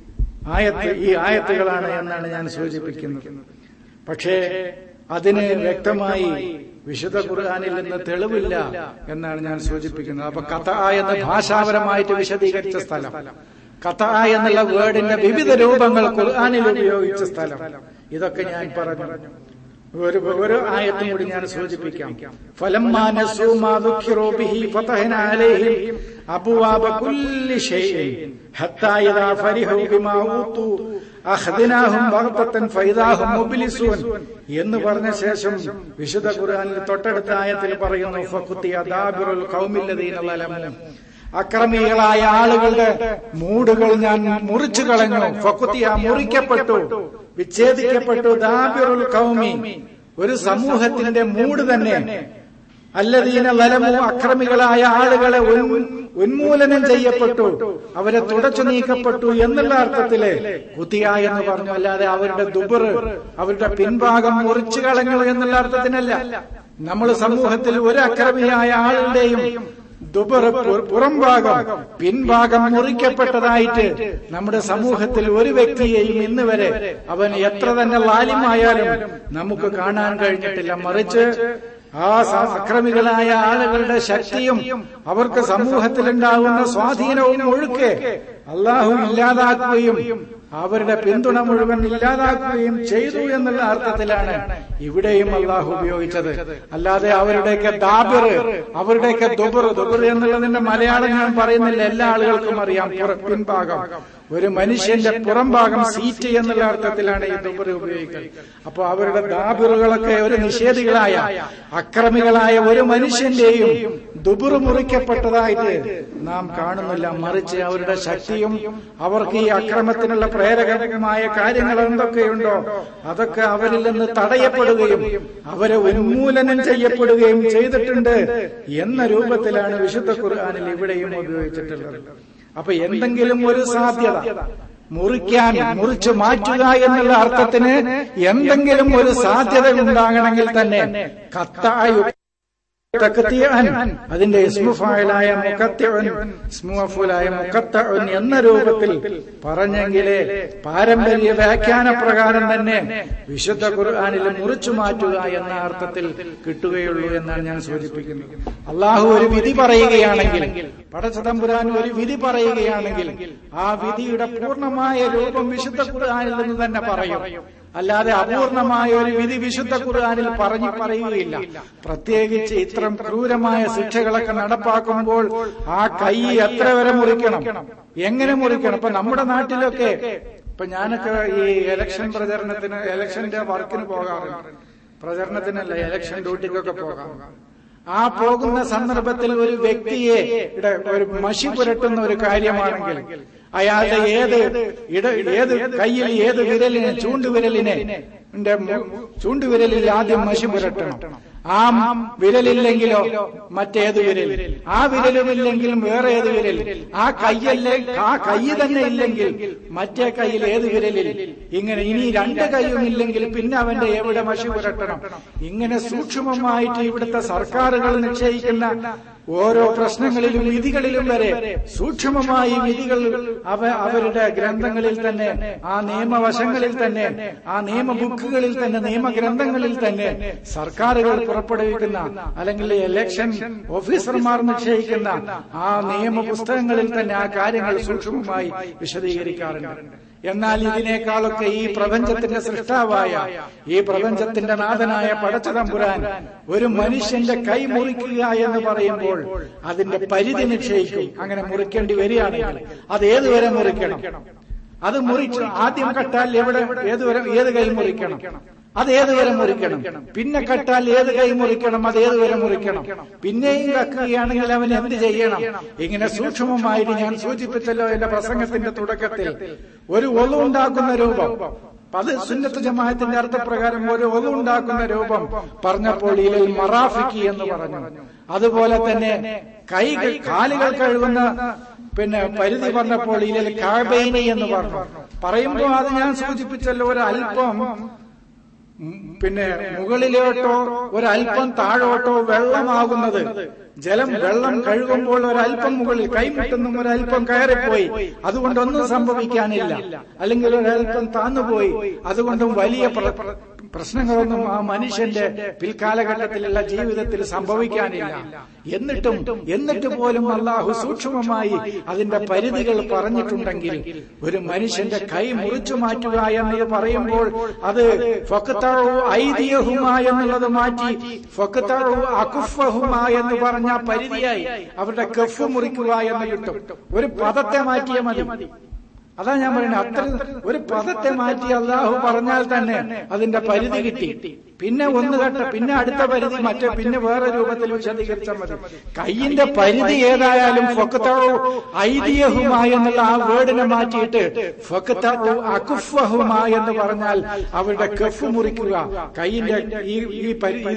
ആയത്ത് ഈ ആയത്തുകളാണ് എന്നാണ് ഞാൻ സൂചിപ്പിക്കുന്നത് പക്ഷേ അതിന് വ്യക്തമായി വിശുദ്ധ ഖുർആാനിൽ നിന്ന് തെളിവില്ല എന്നാണ് ഞാൻ സൂചിപ്പിക്കുന്നത് അപ്പൊ കഥ എന്ന് ഭാഷാപരമായിട്ട് വിശദീകരിച്ച സ്ഥലം കഥ എന്നുള്ള വേർഡിന്റെ വിവിധ രൂപങ്ങൾ ഖുർആാനിൽ ഉപയോഗിച്ച സ്ഥലം ഇതൊക്കെ ഞാൻ പറഞ്ഞു ഒരു ഒരു ആയത്തും കൂടി ഞാൻ സൂചിപ്പിക്കാം ഫലമ്മാ നസൂ മാ ദുഃഖിറൂ ബിഹി ഫതഹ്നാ അലൈഹിം അബ്വാബ കുല്ലി ഷൈഇൻ ഹത്താ ഇദാ ഫരിഹൂ ബിമാ ഊതു അഖ്ദിനാഹും ബഗ്തത്തൻ ഫൈദാഹും മുബ്ലിസൂൻ എന്ന് പറഞ്ഞ ശേഷം വിശുദ്ധ ഖുർആനിൽ തൊട്ടടുത്ത ആയത്തിൽ പറയുന്നു ഫഖുത്തിയ ദാബിറുൽ ഖൗമില്ലദീന ലലമു അക്രമികളായ ആളുകളുടെ മൂടുകൾ ഞാൻ മുറിച്ചു കളഞ്ഞു ഫക്കുത്തിയ മുറിക്കപ്പെട്ടു വിച്ഛേദിക്കപ്പെട്ടു ദാബിറുൽ കൗമി ഒരു സമൂഹത്തിന്റെ മൂട് തന്നെ അല്ലദീന ലലമു അക്രമികളായ ആളുകളെ ഉന്മൂലനം ചെയ്യപ്പെട്ടു അവരെ തുടച്ചു നീക്കപ്പെട്ടു എന്നുള്ള അർത്ഥത്തില് കുത്തിയ എന്ന് പറഞ്ഞു അല്ലാതെ അവരുടെ ദുബർ അവരുടെ പിൻഭാഗം മുറിച്ചു കളഞ്ഞു എന്നുള്ള അർത്ഥത്തിനല്ല നമ്മൾ സമൂഹത്തിൽ ഒരു അക്രമിയായ ആളുടെയും ദുബർ പുറംഭാഗം പിൻഭാഗം മുറിക്കപ്പെട്ടതായിട്ട് നമ്മുടെ സമൂഹത്തിൽ ഒരു വ്യക്തിയെയും ഇന്ന് വരെ അവൻ എത്ര തന്നെ ലാലിമായാലും നമുക്ക് കാണാൻ കഴിഞ്ഞിട്ടില്ല മറിച്ച് ആ അക്രമികളായ ആളുകളുടെ ശക്തിയും അവർക്ക് സമൂഹത്തിലുണ്ടാകുന്ന സ്വാധീനവും ഒഴുക്കെ അള്ളാഹു ഇല്ലാതാക്കുകയും അവരുടെ പിന്തുണ മുഴുവൻ ഇല്ലാതാക്കുകയും ചെയ്തു എന്നുള്ള അർത്ഥത്തിലാണ് ഇവിടെയും അള്ളാഹു ഉപയോഗിച്ചത് അല്ലാതെ അവരുടെയൊക്കെ ദാബിർ അവരുടെയൊക്കെ ദുബർ ദുബർ എന്നുള്ളതിന്റെ മലയാളം ഞാൻ പറയുന്നില്ല എല്ലാ ആളുകൾക്കും അറിയാം പിൻഭാഗം ഒരു മനുഷ്യന്റെ പുറംഭാഗം സീറ്റ് എന്നുള്ള അർത്ഥത്തിലാണ് ഈ ദുബർ ഉപയോഗിക്കുന്നത് അപ്പൊ അവരുടെ ദാബിറുകളൊക്കെ ഒരു നിഷേധികളായ അക്രമികളായ ഒരു മനുഷ്യന്റെയും ദുബുർ മുറിക്കപ്പെട്ടതായിട്ട് നാം കാണുന്നില്ല മറിച്ച് അവരുടെ ശക്തിയും അവർക്ക് ഈ അക്രമത്തിനുള്ള പ്രേരകമായ കാര്യങ്ങൾ എന്തൊക്കെയുണ്ടോ അതൊക്കെ അവരിൽ നിന്ന് തടയപ്പെടുകയും അവരെ ഉന്മൂലനം ചെയ്യപ്പെടുകയും ചെയ്തിട്ടുണ്ട് എന്ന രൂപത്തിലാണ് വിശുദ്ധ ഖുർആാനിൽ ഇവിടെയും ഉപയോഗിച്ചിട്ടുള്ളത് അപ്പൊ എന്തെങ്കിലും ഒരു സാധ്യത മുറിക്കാൻ മുറിച്ചു മാറ്റുക എന്നുള്ള അർത്ഥത്തിന് എന്തെങ്കിലും ഒരു സാധ്യത ഉണ്ടാകണമെങ്കിൽ തന്നെ കത്തായു അതിന്റെ ഇസ്മുഫായലായ മുക്കത്യവൻ ഇസ്മുഫുലായ മുക്കത്തവൻ എന്ന രൂപത്തിൽ പറഞ്ഞെങ്കിലേ പാരമ്പര്യ വ്യാഖ്യാന പ്രകാരം തന്നെ വിശുദ്ധ ഖുർആാനിൽ മുറിച്ചു മാറ്റുക എന്ന അർത്ഥത്തിൽ കിട്ടുകയുള്ളൂ എന്നാണ് ഞാൻ സൂചിപ്പിക്കുന്നത് അള്ളാഹു ഒരു വിധി പറയുകയാണെങ്കിൽ പടച്ചതമ്പുരാൻ ഒരു വിധി പറയുകയാണെങ്കിൽ ആ വിധിയുടെ പൂർണ്ണമായ രൂപം വിശുദ്ധ ഖുർആാനിൽ നിന്ന് തന്നെ പറയും അല്ലാതെ അപൂർണമായ ഒരു വിധി വിശുദ്ധ ഖുർആാനിൽ പറഞ്ഞു പറയുകയില്ല പ്രത്യേകിച്ച് ഇത്തരം ക്രൂരമായ ശിക്ഷകളൊക്കെ നടപ്പാക്കുമ്പോൾ ആ കൈ എത്ര വരെ മുറിക്കണം എങ്ങനെ മുറിക്കണം ഇപ്പൊ നമ്മുടെ നാട്ടിലൊക്കെ ഇപ്പൊ ഞാനൊക്കെ ഈ ഇലക്ഷൻ പ്രചരണത്തിന് ഇലക്ഷന്റെ വർക്കിന് പോകാറുണ്ട് പ്രചരണത്തിനല്ല ഇലക്ഷൻ ഡ്യൂട്ടിക്കൊക്കെ പോകാം ആ പോകുന്ന സന്ദർഭത്തിൽ ഒരു വ്യക്തിയെ ഒരു മഷി പുരട്ടുന്ന ഒരു കാര്യമാണെങ്കിൽ അയാളുടെ ഏത് ഇട ഏത് കയ്യിൽ ഏത് വിരലിനെ ചൂണ്ടുവിരലിനെ ചൂണ്ടുവിരലിൽ ആദ്യം മഷി പുരട്ടണം ആ വിരലില്ലെങ്കിലോ മറ്റേത് വിരൽ ആ വിരലുമില്ലെങ്കിലും വേറെ ഏത് വിരൽ ആ കയ്യല്ലേ ആ കൈ തന്നെ ഇല്ലെങ്കിൽ മറ്റേ കയ്യിൽ ഏത് വിരലിൽ ഇങ്ങനെ ഇനി രണ്ട് കൈയും ഇല്ലെങ്കിൽ പിന്നെ അവന്റെ എവിടെ മഷി പുരട്ടണം ഇങ്ങനെ സൂക്ഷ്മമായിട്ട് ഇവിടുത്തെ സർക്കാരുകൾ നിശ്ചയിക്കുന്ന ഓരോ പ്രശ്നങ്ങളിലും വിധികളിലും വരെ സൂക്ഷ്മമായി വിധികൾ അവ അവരുടെ ഗ്രന്ഥങ്ങളിൽ തന്നെ ആ നിയമവശങ്ങളിൽ തന്നെ ആ നിയമ ബുക്കുകളിൽ തന്നെ നിയമഗ്രന്ഥങ്ങളിൽ തന്നെ സർക്കാരുകൾ പുറപ്പെടുവിക്കുന്ന അല്ലെങ്കിൽ ഇലക്ഷൻ ഓഫീസർമാർ നിശ്ചയിക്കുന്ന ആ നിയമ പുസ്തകങ്ങളിൽ തന്നെ ആ കാര്യങ്ങൾ സൂക്ഷ്മമായി വിശദീകരിക്കാറുണ്ട് എന്നാൽ ഇതിനേക്കാളൊക്കെ ഈ പ്രപഞ്ചത്തിന്റെ സൃഷ്ടാവായ ഈ പ്രപഞ്ചത്തിന്റെ നാഥനായ പടച്ചതമ്പുരാൻ ഒരു മനുഷ്യന്റെ കൈ മുറിക്കുക എന്ന് പറയുമ്പോൾ അതിന്റെ പരിധി നിശ്ചയിക്കും അങ്ങനെ മുറിക്കേണ്ടി വരികയാണെങ്കിൽ അത് ഏതുവരെ മുറിക്കണം അത് മുറിച്ച് ആദ്യം കട്ടാൽ എവിടെ ഏതുവരെ ഏത് കൈ മുറിക്കണം അത് ഏതുവരെ മുറിക്കണം പിന്നെ കട്ടാൽ ഏത് കൈ മുറിക്കണം അത് ഏതുവരെ മുറിക്കണം പിന്നെയും കക്കുകയാണെങ്കിൽ അവൻ എന്ത് ചെയ്യണം ഇങ്ങനെ സൂക്ഷ്മമായിട്ട് ഞാൻ സൂചിപ്പിച്ചല്ലോ എന്റെ പ്രസംഗത്തിന്റെ തുടക്കത്തിൽ ഒരു ഒളുണ്ടാക്കുന്ന രൂപം അത് സുന്നത്ത് ജമാഅത്തിന്റെ അർത്ഥപ്രകാരം ഒരു ഒതുണ്ടാക്കുന്ന രൂപം പറഞ്ഞപ്പോൾ ഇതിൽ മറാഫിക്കി എന്ന് പറഞ്ഞു അതുപോലെ തന്നെ കൈകൾ കാലുകൾ കഴുകുന്ന പിന്നെ പരിധി പറഞ്ഞപ്പോൾ ഇതിൽ കാബൈനി എന്ന് പറഞ്ഞു പറയുമ്പോൾ അത് ഞാൻ സൂചിപ്പിച്ചല്ലോ ഒരു അല്പം പിന്നെ മുകളിലോട്ടോ ഒരല്പം താഴോട്ടോ വെള്ളമാകുന്നത് ജലം വെള്ളം കഴുകുമ്പോൾ ഒരല്പം മുകളിൽ കൈമുട്ടുന്നും ഒരല്പം കയറിപ്പോയി അതുകൊണ്ടൊന്നും സംഭവിക്കാനില്ല അല്ലെങ്കിൽ ഒരല്പം താന്നുപോയി അതുകൊണ്ടും വലിയ പ്രശ്നങ്ങളൊന്നും ആ മനുഷ്യന്റെ പിൽക്കാലഘട്ടത്തിലുള്ള ജീവിതത്തിൽ സംഭവിക്കാനില്ല എന്നിട്ടും എന്നിട്ട് പോലും അള്ളാഹു സൂക്ഷ്മമായി അതിന്റെ പരിധികൾ പറഞ്ഞിട്ടുണ്ടെങ്കിൽ ഒരു മനുഷ്യന്റെ കൈ മുറിച്ചു മാറ്റുക എന്നത് പറയുമ്പോൾ അത് ഫക്കത്താവു ഐതിഹ്യഹുമ എന്നുള്ളത് മാറ്റി ഫക്കത്താവു അകുഫഹുമ എന്ന് പറഞ്ഞ പരിധിയായി അവരുടെ കഫ് മുറിക്കുക എന്ന് കിട്ടും ഒരു പദത്തെ മാറ്റിയ മതി അതാ ഞാൻ പറയുന്നത് അത്ര ഒരു പദത്തെ മാറ്റി അള്ളാഹു പറഞ്ഞാൽ തന്നെ അതിന്റെ പരിധി കിട്ടി പിന്നെ ഒന്ന് കേട്ട പിന്നെ അടുത്ത പരിധി മറ്റേ പിന്നെ വേറെ രൂപത്തിൽ വിശദീകരിച്ചാൽ മതി കയ്യിന്റെ പരിധി ഏതായാലും ഫൊക്കത്താവു ഐതിഹ്യഹുമ എന്നുള്ള ആ വേർഡിനെ മാറ്റിയിട്ട് ഫൊക്കത്താവു അകുഫഹുമ എന്ന് പറഞ്ഞാൽ അവരുടെ കഫ് മുറിക്കുക കയ്യിന്റെ ഈ ഈ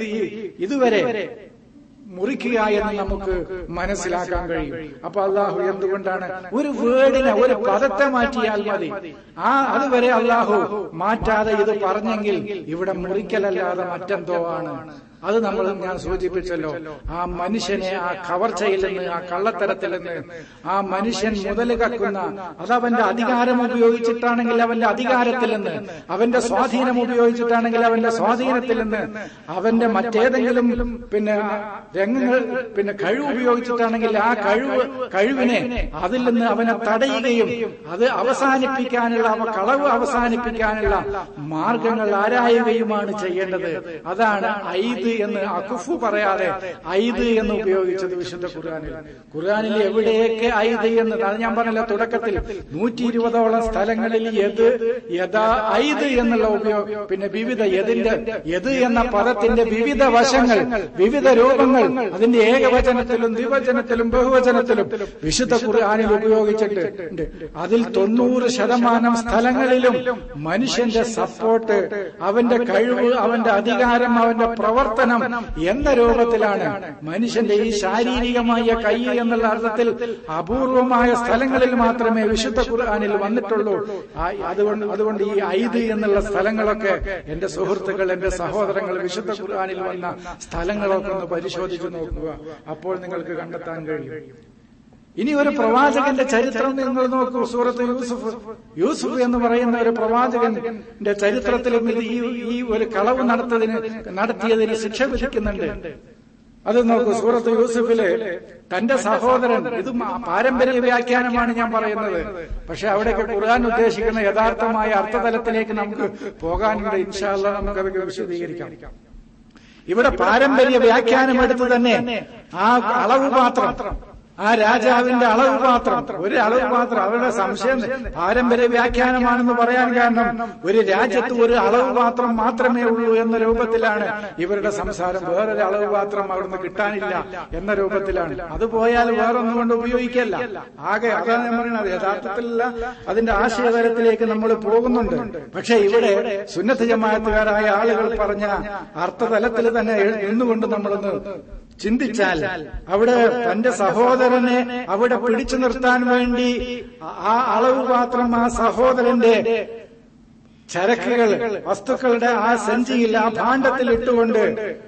ഇതുവരെ മുറിക്കുക എന്ന് നമുക്ക് മനസ്സിലാക്കാൻ കഴിയും അപ്പൊ അള്ളാഹു എന്തുകൊണ്ടാണ് ഒരു വേർഡിനെ ഒരു പദത്തെ മാറ്റിയാൽ മതി ആ അതുവരെ അള്ളാഹു മാറ്റാതെ ഇത് പറഞ്ഞെങ്കിൽ ഇവിടെ മുറിക്കലല്ലാതെ മറ്റെന്തോ ആണ് അത് നമ്മൾ ഞാൻ സൂചിപ്പിച്ചല്ലോ ആ മനുഷ്യനെ ആ കവർച്ചയിൽ നിന്ന് ആ കള്ളത്തരത്തിൽ നിന്ന് ആ മനുഷ്യൻ മുതൽ കക്കുന്ന അത് അവന്റെ അധികാരം ഉപയോഗിച്ചിട്ടാണെങ്കിൽ അവന്റെ അധികാരത്തിൽ നിന്ന് അവന്റെ സ്വാധീനം ഉപയോഗിച്ചിട്ടാണെങ്കിൽ അവന്റെ സ്വാധീനത്തിൽ നിന്ന് അവന്റെ മറ്റേതെങ്കിലും പിന്നെ രംഗങ്ങൾ പിന്നെ കഴിവ് ഉപയോഗിച്ചിട്ടാണെങ്കിൽ ആ കഴിവ് കഴിവിനെ അതിൽ നിന്ന് അവനെ തടയുകയും അത് അവസാനിപ്പിക്കാനുള്ള അവ കളവ് അവസാനിപ്പിക്കാനുള്ള മാർഗങ്ങൾ ആരായുകയുമാണ് ചെയ്യേണ്ടത് അതാണ് ഐദ് എന്ന് അകുഫു പറയാതെ ഐദ് എന്ന് ഉപയോഗിച്ചത് വിശുദ്ധ ഖുർആാനിൽ ഖുർആാനിൽ എവിടെയൊക്കെ ഐദ് എന്ന് അത് ഞാൻ പറഞ്ഞല്ലോ തുടക്കത്തിൽ നൂറ്റി ഇരുപതോളം സ്ഥലങ്ങളിൽ യത് യഥാ ഐദ് എന്നുള്ള ഉപയോഗം പിന്നെ വിവിധ യതിന്റെ യത് എന്ന പദത്തിന്റെ വിവിധ വശങ്ങൾ വിവിധ രൂപങ്ങൾ അതിന്റെ ഏകവചനത്തിലും ദ്വിവചനത്തിലും ബഹുവചനത്തിലും വിശുദ്ധ ഖുർആാനിൽ ഉപയോഗിച്ചിട്ടുണ്ട് അതിൽ തൊണ്ണൂറ് ശതമാനം സ്ഥലങ്ങളിലും മനുഷ്യന്റെ സപ്പോർട്ട് അവന്റെ കഴിവ് അവന്റെ അധികാരം അവന്റെ പ്രവർത്തനം എന്ന രൂപത്തിലാണ് മനുഷ്യന്റെ ഈ ശാരീരികമായ കൈ എന്നുള്ള അർത്ഥത്തിൽ അപൂർവമായ സ്ഥലങ്ങളിൽ മാത്രമേ വിശുദ്ധ ഖുർആാനിൽ വന്നിട്ടുള്ളൂ അതുകൊണ്ട് അതുകൊണ്ട് ഈ ഐദ് എന്നുള്ള സ്ഥലങ്ങളൊക്കെ എന്റെ സുഹൃത്തുക്കൾ എന്റെ സഹോദരങ്ങൾ വിശുദ്ധ ഖുർആാനിൽ വന്ന സ്ഥലങ്ങളൊക്കെ ഒന്ന് പരിശോധിച്ചു നോക്കുക അപ്പോൾ നിങ്ങൾക്ക് കണ്ടെത്താൻ കഴിയും ഇനി ഒരു പ്രവാചകന്റെ ചരിത്രം നിങ്ങൾ നോക്കൂ സൂറത്ത് യൂസുഫ് യൂസുഫ് എന്ന് പറയുന്ന ഒരു പ്രവാചകന്റെ ചരിത്രത്തിലും ഇത് ഈ ഈ ഒരു കളവ് നടത്തതിന് നടത്തിയതിന് ശിക്ഷ വിധിക്കുന്നുണ്ട് അത് നോക്കൂ സൂറത്ത് യൂസുഫില് തന്റെ സഹോദരൻ ഇത് പാരമ്പര്യ വ്യാഖ്യാനമാണ് ഞാൻ പറയുന്നത് പക്ഷെ അവിടെയൊക്കെ ഖുർആൻ ഉദ്ദേശിക്കുന്ന യഥാർത്ഥമായ അർത്ഥതലത്തിലേക്ക് നമുക്ക് പോകാനുണ്ട് ഇൻഷാല്ല നമുക്കത് വിശദീകരിക്കാം ഇവിടെ പാരമ്പര്യ വ്യാഖ്യാനം എടുത്ത് തന്നെ ആ അളവ് മാത്രം ആ രാജാവിന്റെ അളവ് മാത്രം ഒരു അളവ് മാത്രം അവരുടെ സംശയം പാരമ്പര്യ വ്യാഖ്യാനമാണെന്ന് പറയാൻ കാരണം ഒരു രാജ്യത്ത് ഒരു അളവ് മാത്രം മാത്രമേ ഉള്ളൂ എന്ന രൂപത്തിലാണ് ഇവരുടെ സംസാരം വേറൊരു അളവ് മാത്രം അവിടുന്ന് കിട്ടാനില്ല എന്ന രൂപത്തിലാണ് അത് പോയാൽ വേറൊന്നും കൊണ്ട് ഉപയോഗിക്കല്ല ആകെ അതാണ് ഞാൻ പറയുന്നത് യഥാർത്ഥത്തിലുള്ള അതിന്റെ ആശയതലത്തിലേക്ക് നമ്മൾ പോകുന്നുണ്ട് പക്ഷെ ഇവിടെ സുന്നത്ത് ജമാഅത്തുകാരായ ആളുകൾ പറഞ്ഞ അർത്ഥതലത്തിൽ തന്നെ നിന്നുകൊണ്ട് നമ്മളൊന്ന് ചിന്തിച്ചാൽ അവിടെ തന്റെ സഹോദരനെ അവിടെ പിടിച്ചു നിർത്താൻ വേണ്ടി ആ അളവ് മാത്രം ആ സഹോദരന്റെ ചരക്കുകൾ വസ്തുക്കളുടെ ആ സഞ്ചിയിൽ ആ ഭാണ്ഡത്തിൽ ഇട്ടുകൊണ്ട്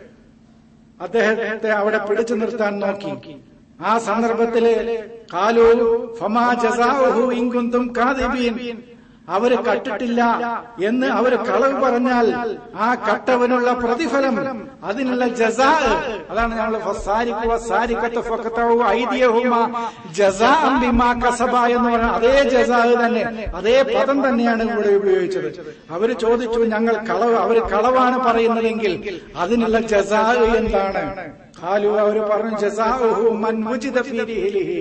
അദ്ദേഹത്തെ അവിടെ പിടിച്ചു നിർത്താൻ നോക്കി ആ സന്ദർഭത്തില് കാലു ഫമാ ജസാഹു ഇങ്കുന്തും കാദിബീൻ അവര് കട്ടിട്ടില്ല എന്ന് അവര് കളവ് പറഞ്ഞാൽ ആ കട്ടവനുള്ള പ്രതിഫലം അതിനുള്ള ജസാ അതാണ് നമ്മൾ കസബ എന്ന് പറഞ്ഞ അതേ ജസാ തന്നെ അതേ പദം തന്നെയാണ് ഇവിടെ ഉപയോഗിച്ചത് അവര് ചോദിച്ചു ഞങ്ങൾ കളവ് അവര് കളവാണ് പറയുന്നതെങ്കിൽ അതിനുള്ള ജസാ എന്താണ് കാലു അവര് പറഞ്ഞു ജസാഹു മൻ മുജിദ ഫീരിഹിലിഹി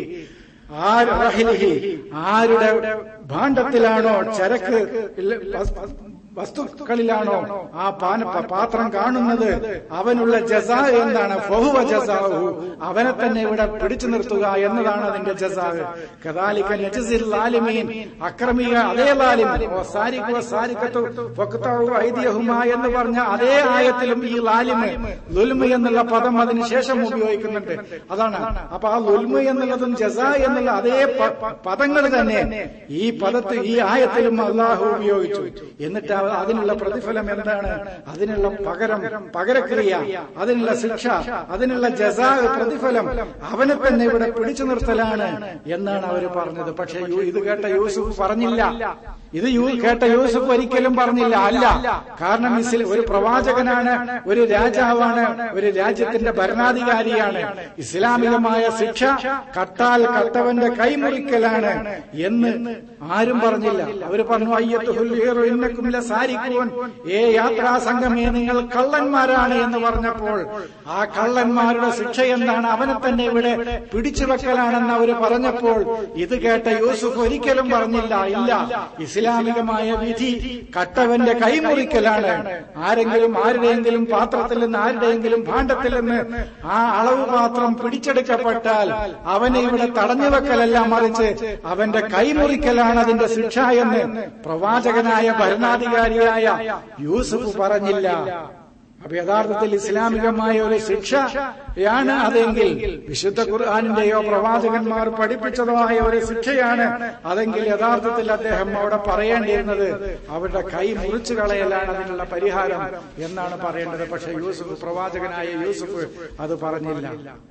ആരുടെ ഭാണ്ഡത്തിലാണോ ചരക്ക് വസ്തുക്കളിലാണോ ആ പാന പ- പാത്രം കാണുന്നത് അവനുള്ള ജസാ എന്താണ് ഫഹുവ ജസാഹു അവനെ തന്നെ ഇവിടെ പിടിച്ചു നിർത്തുക എന്നതാണ് അതിന്റെ ജസാഹ് കദാലിക നജ്സിൽ ലാലിമീൻ അക്രമിക അതേ ലാലിം സാരിഖു സാരിഖത്തു ഫഖ്തഉ ഐദിയഹുമാ എന്ന് പറഞ്ഞ അതേ ആയത്തിലും ഈ ലാലിമ് ലുൽമ എന്നുള്ള പദം അതിനുശേഷം ഉപയോഗിക്കുന്നുണ്ട് അതാണ് അപ്പൊ ആ ലുൽമ എന്നുള്ളതും ജസാ എന്നുള്ള അതേ പ- പ- പദങ്ങൾ തന്നെ ഈ പദത്ത് ഈ ആയത്തിലും അള്ളാഹു ഉപയോഗിച്ചു എന്നിട്ട് അവ- അതിനുള്ള പ്രതിഫലം എന്താണ് അതിനുള്ള പകരം പകരക്രിയ അതിനുള്ള ശിക്ഷ അതിനുള്ള ജസാ പ്രതിഫലം അവനെ തന്നെ ഇവിടെ പിടിച്ചു നിർത്തലാണ് എന്നാണ് അവർ പറഞ്ഞത് പക്ഷെ യു- ഇത് കേട്ട യൂസുഫ് പറഞ്ഞില്ല ഇത് യൂ കേട്ട യൂസുഫ് ഒരിക്കലും പറഞ്ഞില്ല അല്ല കാരണം ഇസ്ല- ഒരു പ്രവാചകനാണ് ഒരു രാജാവാണ് ഒരു രാജ്യത്തിന്റെ ഭരണാധികാരിയാണ് ഇസ്ലാമികമായ ശിക്ഷ കട്ടാൽ കട്ടവന്റെ കൈമുറിക്കലാണ് എന്ന് ആരും പറഞ്ഞില്ല അവര് പറഞ്ഞു അയ്യത്തുഹുല്ലും സാരിക്കുവൻ ഏ യാത്രാ സംഘമേ നിങ്ങൾ കള്ളന്മാരാണ് എന്ന് പറഞ്ഞപ്പോൾ ആ കള്ളന്മാരുടെ ശിക്ഷ എന്താണ് അവനെ തന്നെ ഇവിടെ പിടിച്ചു വെക്കലാണെന്ന് അവര് പറഞ്ഞപ്പോൾ ഇത് കേട്ട യൂസുഫ് ഒരിക്കലും പറഞ്ഞില്ല ഇല്ല ഇസ്ലാമികമായ വിധി കട്ടവന്റെ കൈമുറിക്കലാണ് ആരെങ്കിലും ആരുടെയെങ്കിലും പാത്രത്തിൽ നിന്ന് ആരുടെയെങ്കിലും ഭാണ്ഡത്തിൽ നിന്ന് ആ അളവ് പാത്രം പിടിച്ചെടുക്കപ്പെട്ടാൽ അവനെ ഇവിടെ തടഞ്ഞു വെക്കലല്ല മറിച്ച് അവന്റെ കൈമുറിക്കലാണ് അതിന്റെ ശിക്ഷ എന്ന് പ്രവാചകനായ ഭരണാധികാരിയായ യൂസുഫ് പറഞ്ഞില്ല അപ്പൊ യഥാർത്ഥത്തിൽ ഇസ്ലാമികമായ ഒരു ശിക്ഷയാണ് അതെങ്കിൽ വിശുദ്ധ ഖുർആാനിന്റെയോ പ്രവാചകന്മാർ പഠിപ്പിച്ചതോ ആയ ഒരു ശിക്ഷയാണ് അതെങ്കിൽ യഥാർത്ഥത്തിൽ അദ്ദേഹം അവിടെ പറയേണ്ടിയിരുന്നത് അവരുടെ കൈ മുറിച്ചു കളയലാണ് അതിനുള്ള പരിഹാരം എന്നാണ് പറയേണ്ടത് പക്ഷെ യൂസുഫ് പ്രവാചകനായ യൂസുഫ് അത് പറഞ്ഞില്ല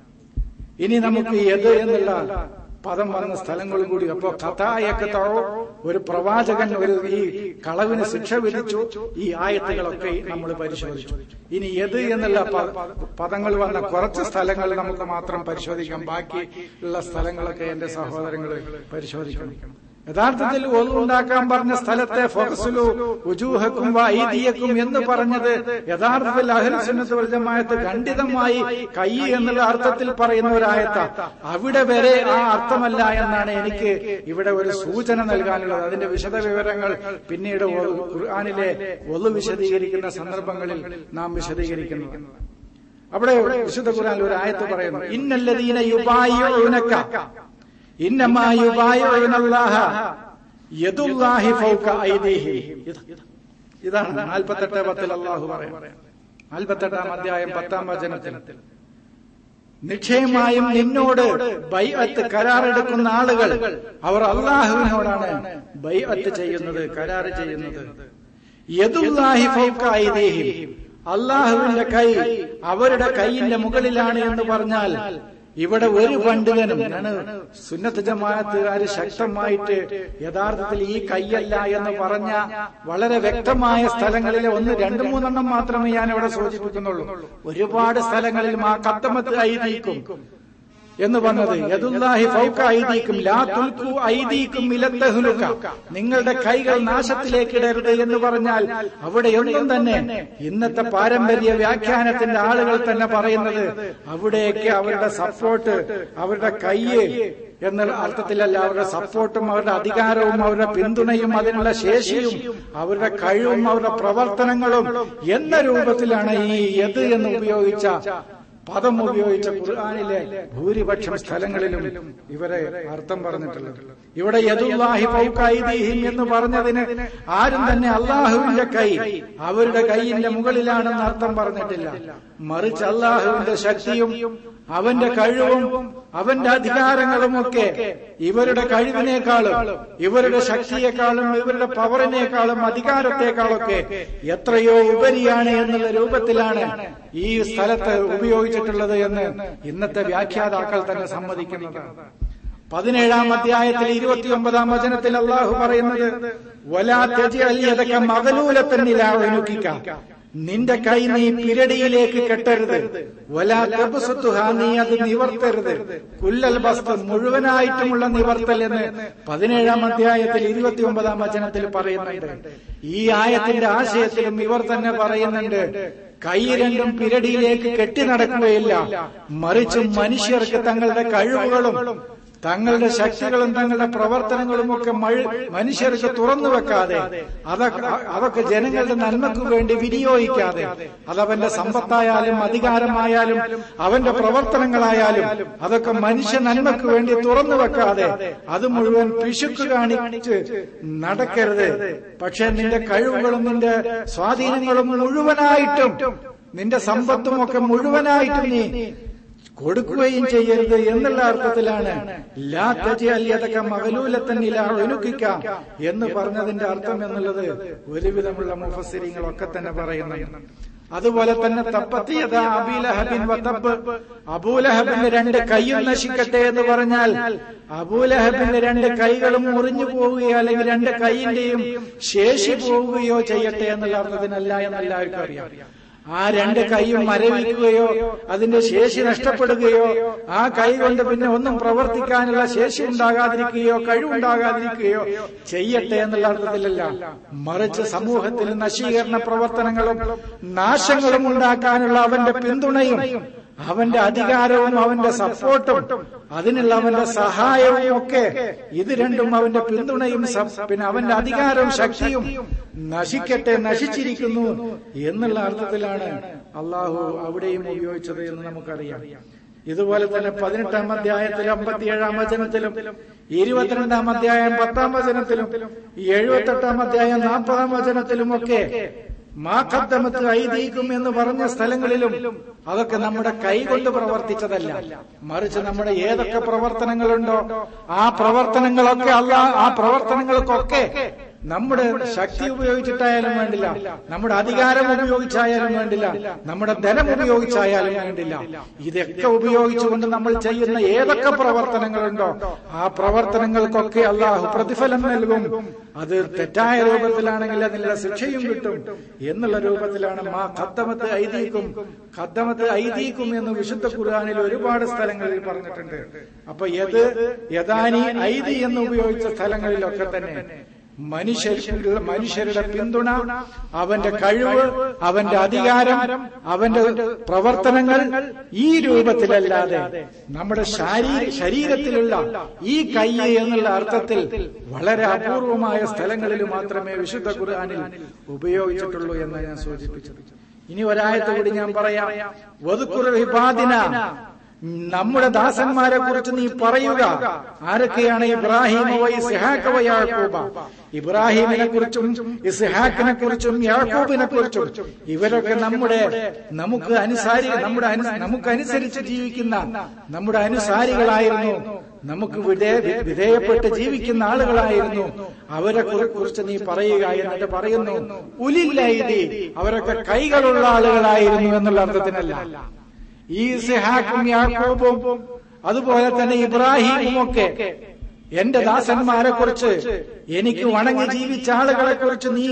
ഇനി നമുക്ക് എത് എന്നുള്ള പദം വന്ന സ്ഥലങ്ങളും കൂടി അപ്പോ കഥായൊക്കെ ഒരു പ്രവാചകൻ ഒരു ഈ കളവിന് ശിക്ഷ വിധിച്ചു ഈ ആയത്തുകളൊക്കെ നമ്മൾ പരിശോധിച്ചു ഇനി എത് എന്നുള്ള പ- പദങ്ങൾ വന്ന കുറച്ച് സ്ഥലങ്ങൾ നമുക്ക് മാത്രം പരിശോധിക്കാം ബാക്കി ഉള്ള സ്ഥലങ്ങളൊക്കെ എന്റെ സഹോദരങ്ങൾ പരിശോധിക്കണം യഥാർത്ഥത്തിൽ ഒന്നുണ്ടാക്കാൻ പറഞ്ഞ സ്ഥലത്തെ ഫൊഹസുലു ഉജൂഹക്കും വൈദിയക്കും എന്ന് പറഞ്ഞത് യഥാർത്ഥത്തിൽ അഹൽസുന്നത്ത് വൽജമായത്ത് ഖണ്ഡിതമായി കൈ എന്നുള്ള അർത്ഥത്തിൽ പറയുന്ന ഒരായത്ത അവിടെ വരെ ആ അർത്ഥമല്ല എന്നാണ് എനിക്ക് ഇവിടെ ഒരു സൂചന നൽകാനുള്ളത് അതിന്റെ വിശദ വിവരങ്ങൾ പിന്നീട് ഒ- ഖുർആനിലെ ഒന്നു വിശദീകരിക്കുന്ന സന്ദർഭങ്ങളിൽ നാം വിശദീകരിക്കുന്നു അവിടെ വിശുദ്ധ ഖുർആനിൽ ഒരു ആയത്ത് പറയുന്നു ഇന്നല്ലദീന യുബായിഉനക ഇന്നമാ യുബായിഉനല്ലാഹ യദുല്ലാഹി ഫൗക ഐദീഹി ഇത്- ഇതാണ് നാൽപ്പത്തെട്ട് പത്തിൽ അള്ളാഹു പറയാം നാൽപ്പത്തെട്ടാം അധ്യായം പത്താം വചനത്തിൽ നിശ്ചയമായും നിന്നോട് ബൈഅത്ത് കരാറെടുക്കുന്ന ആളുകൾ അവർ അള്ളാഹുവിനോടാണ് ബൈഅത്ത് ചെയ്യുന്നത് കരാറ് ചെയ്യുന്നത് യദുല്ലാഹി ഫൗക ഐദീഹിം അള്ളാഹുവിന്റെ കൈ അവരുടെ കൈയിന്റെ മുകളിലാണ് എന്ന് പറഞ്ഞാൽ ഇവിടെ ഒരു പണ്ഡിതനും ഞാൻ സുന്നത്ത് ജമാഅത്തുകാര് ശക്തമായിട്ട് യഥാർത്ഥത്തിൽ ഈ കൈയല്ല എന്ന് പറഞ്ഞ വളരെ വ്യക്തമായ സ്ഥലങ്ങളിലെ ഒന്ന് രണ്ടു മൂന്നെണ്ണം മാത്രമേ ഞാൻ ഇവിടെ സൂചിപ്പിക്കുന്നുള്ളൂ ഒരുപാട് സ്ഥലങ്ങളിൽ ആ കത്തമത്ത് ഐതീക്കും എന്ന് പറഞ്ഞത് യദുല്ലാഹി ഫൗക ഐദീക്കും ലാ തുൽക്കു ഐദീക്കും ഇലത്തഹ്ലുക നിങ്ങളുടെ കൈകൾ നാശത്തിലേക്ക് ഇടരുത് എന്ന് പറഞ്ഞാൽ അവിടെയൊന്നും തന്നെ ഇന്നത്തെ പാരമ്പര്യ വ്യാഖ്യാനത്തിന്റെ ആളുകൾ തന്നെ പറയുന്നത് അവിടെയൊക്കെ അവരുടെ സപ്പോർട്ട് അവരുടെ കയ്യ് എന്ന അർത്ഥത്തിലല്ല അവരുടെ സപ്പോർട്ടും അവരുടെ അധികാരവും അവരുടെ പിന്തുണയും അതിനുള്ള ശേഷിയും അവരുടെ കഴിവും അവരുടെ പ്രവർത്തനങ്ങളും എന്ന രൂപത്തിലാണ് ഈ യത് എന്ന് ഉപയോഗിച്ച പദം ഉപയോഗിച്ച ഖുർആാനിലെ ഭൂരിപക്ഷം സ്ഥലങ്ങളിലും ഇവരെ അർത്ഥം പറഞ്ഞിട്ടുള്ളത് ഇവിടെ യദുല്ലാഹി ഫൗകൈദീഹിം എന്ന് പറഞ്ഞതിന് ആരും തന്നെ അള്ളാഹുവിന്റെ കൈ അവരുടെ കൈയിന്റെ മുകളിലാണെന്ന് അർത്ഥം പറഞ്ഞിട്ടില്ല മറിച്ച് അള്ളാഹുവിന്റെ ശക്തിയും അവന്റെ കഴിവും അവന്റെ അധികാരങ്ങളും ഒക്കെ ഇവരുടെ കഴിവിനേക്കാളും ഇവരുടെ ശക്തിയെക്കാളും ഇവരുടെ പവറിനേക്കാളും അധികാരത്തെക്കാളൊക്കെ എത്രയോ ഉപരിയാണ് എന്നുള്ള രൂപത്തിലാണ് ഈ സ്ഥലത്ത് ഉപയോഗിച്ചിട്ടുള്ളത് എന്ന് ഇന്നത്തെ വ്യാഖ്യാതാക്കൾ തന്നെ സമ്മതിക്കുന്നതാണ് പതിനേഴാം അധ്യായത്തിൽ ഇരുപത്തിയൊമ്പതാം വചനത്തിൽ അള്ളാഹു പറയുന്നത് വലാ തെജിയതൊക്കെ മകലൂലത്തന്നിലാവനുക്കിക്ക നിന്റെ കൈ നീ പിരടിയിലേക്ക് കെട്ടരുത് വലാ തബുസുത്തുഹ നീ അത് നിവർത്തരുത് കുല്ലൽ ബസ്ത് മുഴുവനായിട്ടുമുള്ള നിവർത്തൽ എന്ന് പതിനേഴാം അധ്യായത്തിൽ ഇരുപത്തിയൊമ്പതാം വചനത്തിൽ പറയുന്നുണ്ട് ഈ ആയത്തിന്റെ ആശയത്തിലും ഇവർ തന്നെ പറയുന്നുണ്ട് കൈ രണ്ടും പിരടിയിലേക്ക് കെട്ടി നടക്കുകയില്ല മറിച്ച് മനുഷ്യർക്ക് തങ്ങളുടെ കഴിവുകളും തങ്ങളുടെ ശക്തികളും തങ്ങളുടെ പ്രവർത്തനങ്ങളും ഒക്കെ മനുഷ്യർക്ക് തുറന്നു വെക്കാതെ അതൊക്കെ അതൊക്കെ ജനങ്ങളുടെ നന്മയ്ക്ക് വേണ്ടി വിനിയോഗിക്കാതെ അതവന്റെ സമ്പത്തായാലും അധികാരമായാലും അവന്റെ പ്രവർത്തനങ്ങളായാലും അതൊക്കെ മനുഷ്യ നന്മയ്ക്ക് വേണ്ടി തുറന്നു വെക്കാതെ അത് മുഴുവൻ പിശുക്ക് കാണിച്ച് നടക്കരുത് പക്ഷെ നിന്റെ കഴിവുകളും നിന്റെ സ്വാധീനങ്ങളും മുഴുവനായിട്ടും നിന്റെ സമ്പത്തും ഒക്കെ മുഴുവനായിട്ടും നീ കൊടുക്കുകയും ചെയ്യരുത് എന്നുള്ള അർത്ഥത്തിലാണ് ലാത്തജിയതൊക്കെ മകലൂലത്തന്നില ഒനുക്കിക്കാം എന്ന് പറഞ്ഞതിന്റെ അർത്ഥം എന്നുള്ളത് ഒരുവിധമുള്ള മുഫസിരിങ്ങളൊക്കെ തന്നെ പറയുന്നുണ്ട് അതുപോലെ തന്നെ തപ്പത്തിയത അബീലഹബിൻ വത്തബ് അബൂലഹബിന്റെ രണ്ട് കൈയും നശിക്കട്ടെ എന്ന് പറഞ്ഞാൽ അബൂലഹബിന്റെ രണ്ട് കൈകളും മുറിഞ്ഞു പോവുകയോ അല്ലെങ്കിൽ രണ്ട് കൈയിന്റെയും ശേഷി പോവുകയോ ചെയ്യട്ടെ എന്നുള്ള അർത്ഥത്തിനല്ല എന്നെല്ലാവർക്കും അറിയാം ആ രണ്ട് കൈയും മരവിക്കുകയോ അതിന്റെ ശേഷി നഷ്ടപ്പെടുകയോ ആ കൈ കൊണ്ട് പിന്നെ ഒന്നും പ്രവർത്തിക്കാനുള്ള ശേഷി ഉണ്ടാകാതിരിക്കുകയോ കഴിവുണ്ടാകാതിരിക്കുകയോ ചെയ്യട്ടെ എന്നുള്ള അർത്ഥത്തിലല്ല മറിച്ച് സമൂഹത്തിൽ നശീകരണ പ്രവർത്തനങ്ങളും നാശങ്ങളും ഉണ്ടാക്കാനുള്ള അവന്റെ പിന്തുണയും അവന്റെ അധികാരവും അവന്റെ സപ്പോർട്ടും അതിനുള്ള അവന്റെ സഹായവും ഒക്കെ ഇത് രണ്ടും അവന്റെ പിന്തുണയും പിന്നെ അവന്റെ അധികാരവും ശക്തിയും നശിക്കട്ടെ നശിച്ചിരിക്കുന്നു എന്നുള്ള അർത്ഥത്തിലാണ് അള്ളാഹു അവിടെയും ഉപയോഗിച്ചത് എന്ന് നമുക്കറിയാം ഇതുപോലെ തന്നെ പതിനെട്ടാം അധ്യായത്തിലും അമ്പത്തിയേഴാം വചനത്തിലും ഇരുപത്തിരണ്ടാം അധ്യായം പത്താം വചനത്തിലും എഴുപത്തെട്ടാം അധ്യായം നാൽപ്പതാം വചനത്തിലും ഒക്കെ മാഖദ്ദമത്ത് ഐതീക്കും എന്ന് പറഞ്ഞ സ്ഥലങ്ങളിലും അതൊക്കെ നമ്മുടെ കൈകൊണ്ട് പ്രവർത്തിച്ചതല്ല മറിച്ച് നമ്മുടെ ഏതൊക്കെ പ്രവർത്തനങ്ങളുണ്ടോ ആ പ്രവർത്തനങ്ങളൊക്കെ അല്ല ആ പ്രവർത്തനങ്ങൾക്കൊക്കെ നമ്മുടെ ശക്തി ഉപയോഗിച്ചിട്ടായാലും വേണ്ടില്ല നമ്മുടെ അധികാരം ഉപയോഗിച്ചായാലും വേണ്ടില്ല നമ്മുടെ ധനം ഉപയോഗിച്ചായാലും വേണ്ടില്ല ഇതൊക്കെ ഉപയോഗിച്ചുകൊണ്ട് നമ്മൾ ചെയ്യുന്ന ഏതൊക്കെ പ്രവർത്തനങ്ങളുണ്ടോ ആ പ്രവർത്തനങ്ങൾക്കൊക്കെ അള്ളാഹു പ്രതിഫലം നൽകും അത് തെറ്റായ രൂപത്തിലാണെങ്കിൽ അതിനുള്ള ശിക്ഷയും കിട്ടും എന്നുള്ള രൂപത്തിലാണ് മാ ഖദ്ദമത്ത് ഐദീക്കും ഖദ്ദമത്ത് ഐദീക്കും എന്ന് വിശുദ്ധ ഖുർആാനിൽ ഒരുപാട് സ്ഥലങ്ങളിൽ പറഞ്ഞിട്ടുണ്ട് അപ്പൊ യത് യഥാനി ഐദി എന്ന് ഉപയോഗിച്ച സ്ഥലങ്ങളിലൊക്കെ തന്നെ മനുഷ്യരുടെ മനുഷ്യരുടെ പിന്തുണ അവന്റെ കഴിവ് അവന്റെ അധികാരം അവന്റെ പ്രവർത്തനങ്ങൾ ഈ രൂപത്തിലല്ലാതെ നമ്മുടെ ശരീരത്തിലുള്ള ഈ കൈ എന്നുള്ള അർത്ഥത്തിൽ വളരെ അപൂർവമായ സ്ഥലങ്ങളിൽ മാത്രമേ വിശുദ്ധ ഖുർആാനിൽ ഉപയോഗിച്ചിട്ടുള്ളൂ എന്ന് ഞാൻ സൂചിപ്പിച്ചത് ഇനി ഒരായത്ത് കൂടി ഞാൻ പറയാം വധുക്കുറിബാദിന നമ്മുടെ ദാസന്മാരെ കുറിച്ച് നീ പറയുക ആരൊക്കെയാണ് ഇബ്രാഹിം യാക്കൂബ ഇബ്രാഹിമിനെ കുറിച്ചും ഇസ്ഹാക്കിനെ കുറിച്ചും യാക്കൂബിനെ കുറിച്ചും ഇവരൊക്കെ നമ്മുടെ നമുക്ക് അനുസാരി നമ്മുടെ നമുക്കനുസരിച്ച് ജീവിക്കുന്ന നമ്മുടെ അനുസാരികളായിരുന്നു നമുക്ക് വിധേയപ്പെട്ട് ജീവിക്കുന്ന ആളുകളായിരുന്നു അവരെ കുറിച്ച് നീ പറയുക എന്നിട്ട് പറയുന്നു ഉലില്ലൈതി അവരൊക്കെ കൈകളുള്ള ആളുകളായിരുന്നു എന്നുള്ള അർത്ഥത്തിനല്ല ഈ സിഹാക്കും യാക്കൂബും അതുപോലെ തന്നെ ഇബ്രാഹിമും ഒക്കെ എന്റെ ദാസന്മാരെ കുറിച്ച് എനിക്ക് വണങ്ങി ജീവിച്ച ആളുകളെ കുറിച്ച് നീ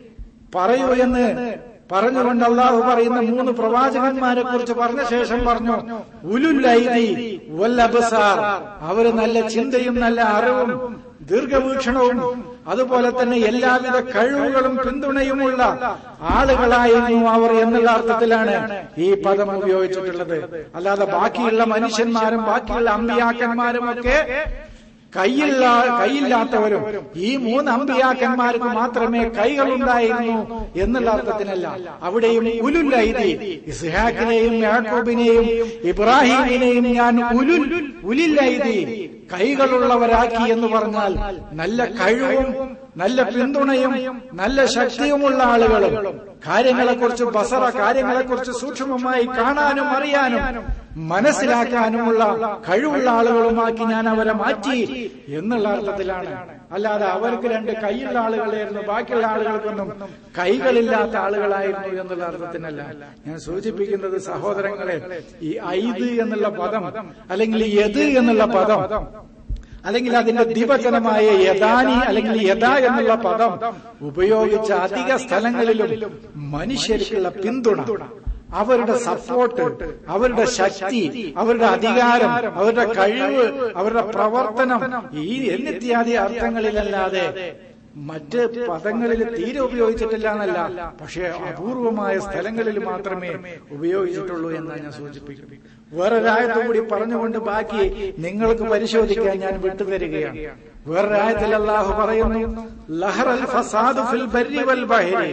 പറയൂ എന്ന് പറഞ്ഞുകൊണ്ട് അള്ളാഹു പറയുന്ന മൂന്ന് പ്രവാചകന്മാരെ കുറിച്ച് പറഞ്ഞ ശേഷം പറഞ്ഞു ഉലുല്ലൈതി വല്ലബസാർ അവര് നല്ല ചിന്തയും നല്ല അറിവും ദീർഘവീക്ഷണവും അതുപോലെ തന്നെ എല്ലാവിധ കഴിവുകളും പിന്തുണയുമുള്ള ആളുകളായിരുന്നു അവർ എന്നുള്ള അർത്ഥത്തിലാണ് ഈ പദം ഉപയോഗിച്ചിട്ടുള്ളത് അല്ലാതെ ബാക്കിയുള്ള മനുഷ്യന്മാരും ബാക്കിയുള്ള അമ്പിയാക്കന്മാരും ഒക്കെ കൈയില്ല കൈയില്ലാത്തവരും ഈ മൂന്ന് അമ്പിയാക്കന്മാർക്ക് മാത്രമേ കൈകളുണ്ടായിരുന്നു എന്നുള്ള അർത്ഥത്തിനല്ല അവിടെയും ഉലുല്ലൈതി ഇസ്ഹാഖിനെയും യാക്കൂബിനെയും ഇബ്രാഹിമിനെയും ഞാൻ ഉലുൽ ഉലില്ലൈതി കൈകളുള്ളവരാക്കി എന്ന് പറഞ്ഞാൽ നല്ല കഴിവും നല്ല പിന്തുണയും നല്ല ശക്തിയുമുള്ള ആളുകളും കാര്യങ്ങളെക്കുറിച്ച് ബസറ കാര്യങ്ങളെക്കുറിച്ച് സൂക്ഷ്മമായി കാണാനും അറിയാനും മനസ്സിലാക്കാനുമുള്ള കഴിവുള്ള ആളുകളുമാക്കി ഞാൻ അവരെ മാറ്റി എന്നുള്ള അർത്ഥത്തിലാണ് അല്ലാതെ അവർക്ക് രണ്ട് കൈയുള്ള ആളുകളായിരുന്നു ബാക്കിയുള്ള ആളുകൾക്കൊന്നും കൈകളില്ലാത്ത ആളുകളായിരുന്നു എന്നുള്ള അർത്ഥത്തിനല്ല ഞാൻ സൂചിപ്പിക്കുന്നത് സഹോദരങ്ങളെ ഈ ഐത് എന്നുള്ള പദം അല്ലെങ്കിൽ യത് എന്നുള്ള പദം അല്ലെങ്കിൽ അതിന്റെ ദിവചനമായ യഥാനി അല്ലെങ്കിൽ യഥാ എന്നുള്ള പദം ഉപയോഗിച്ച അധിക സ്ഥലങ്ങളിലും മനുഷ്യർക്കുള്ള പിന്തുണ അവരുടെ സപ്പോർട്ട് അവരുടെ ശക്തി അവരുടെ അധികാരം അവരുടെ കഴിവ് അവരുടെ പ്രവർത്തനം ഈ എന്നിത്യാദി അർത്ഥങ്ങളിലല്ലാതെ മറ്റ് പദങ്ങളിൽ തീരെ ഉപയോഗിച്ചിട്ടില്ല എന്നല്ല പക്ഷേ അപൂർവമായ സ്ഥലങ്ങളിൽ മാത്രമേ ഉപയോഗിച്ചിട്ടുള്ളൂ എന്നാണ് ഞാൻ സൂചിപ്പിക്കുന്നത് വേറൊരായത്തും കൂടി പറഞ്ഞുകൊണ്ട് ബാക്കി നിങ്ങൾക്ക് പരിശോധിക്കാൻ ഞാൻ വിട്ടുതരികയാണ് വേറൊരായത്തിൽ അള്ളാഹു പറയുന്നു ലഹറൽ ഫസാദ് ഫിൽ ബർരി വൽ ബഹരി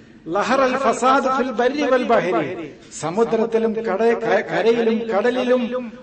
ലഹറൽ ഫസാദ് ഫിൽ ബർരി വൽ ബഹരി സമുദ്രത്തിലും കട കരയിലും കടലിലും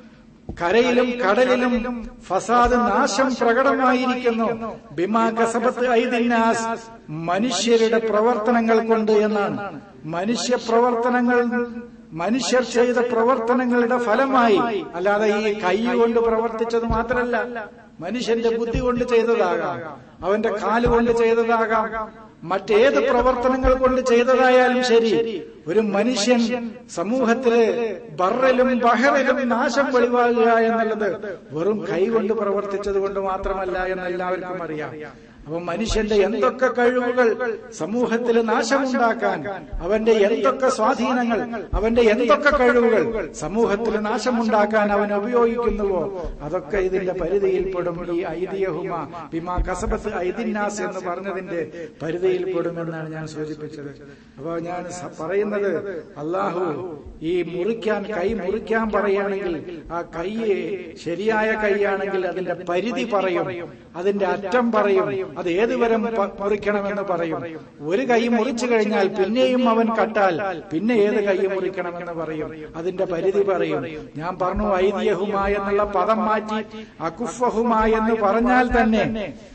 കരയിലും കടലിലും ഫസാദ് നാശം പ്രകടമായിരിക്കുന്നു ബിമാ കസബത്ത് ഐദിന്നാസ് മനുഷ്യരുടെ പ്രവർത്തനങ്ങൾ കൊണ്ട് എന്നാണ് മനുഷ്യ പ്രവർത്തനങ്ങൾ മനുഷ്യർ ചെയ്ത പ്രവർത്തനങ്ങളുടെ ഫലമായി അല്ലാതെ ഈ കൈ കൊണ്ട് പ്രവർത്തിച്ചത് മാത്രമല്ല മനുഷ്യന്റെ ബുദ്ധി കൊണ്ട് ചെയ്തതാകാം അവന്റെ കാലുകൊണ്ട് ചെയ്തതാകാം മറ്റേത് പ്രവർത്തനങ്ങൾ കൊണ്ട് ചെയ്തതായാലും ശരി ഒരു മനുഷ്യൻ സമൂഹത്തില് ബറലും ബഹറിലും നാശം വെളിവാകുക എന്നുള്ളത് വെറും കൈകൊണ്ട് പ്രവർത്തിച്ചത് കൊണ്ട് മാത്രമല്ല എന്ന് എല്ലാവർക്കും അറിയാം അപ്പൊ മനുഷ്യന്റെ എന്തൊക്കെ കഴിവുകൾ സമൂഹത്തിൽ നാശമുണ്ടാക്കാൻ അവന്റെ എന്തൊക്കെ സ്വാധീനങ്ങൾ അവന്റെ എന്തൊക്കെ കഴിവുകൾ സമൂഹത്തിൽ നാശമുണ്ടാക്കാൻ അവൻ ഉപയോഗിക്കുന്നുവോ അതൊക്കെ ഇതിന്റെ പരിധിയിൽപ്പെടും ഈ ഐതിഹ്യഹുമ ബിമാ കസബത്ത് ഐദിന്നാസ് എന്ന് പറഞ്ഞതിന്റെ പരിധിയിൽപ്പെടുമെന്നാണ് ഞാൻ സൂചിപ്പിച്ചത് അപ്പൊ ഞാൻ പറയുന്നത് അള്ളാഹു ഈ മുറിക്കാൻ കൈ മുറിക്കാൻ പറയുകയാണെങ്കിൽ ആ കൈ ശരിയായ കൈയാണെങ്കിൽ അതിന്റെ പരിധി പറയും അതിന്റെ അറ്റം പറയും അത് ഏതുവരെ മുറിക്കണമെന്ന് പറയും ഒരു കൈ മുറിച്ചു കഴിഞ്ഞാൽ പിന്നെയും അവൻ കട്ടാൽ പിന്നെ ഏത് കൈ മുറിക്കണമെന്ന് പറയും അതിന്റെ പരിധി പറയും ഞാൻ പറഞ്ഞു ഐതിഹ്യഹുമ എന്നുള്ള പദം മാറ്റി അകുഫഹുമ എന്ന് പറഞ്ഞാൽ തന്നെ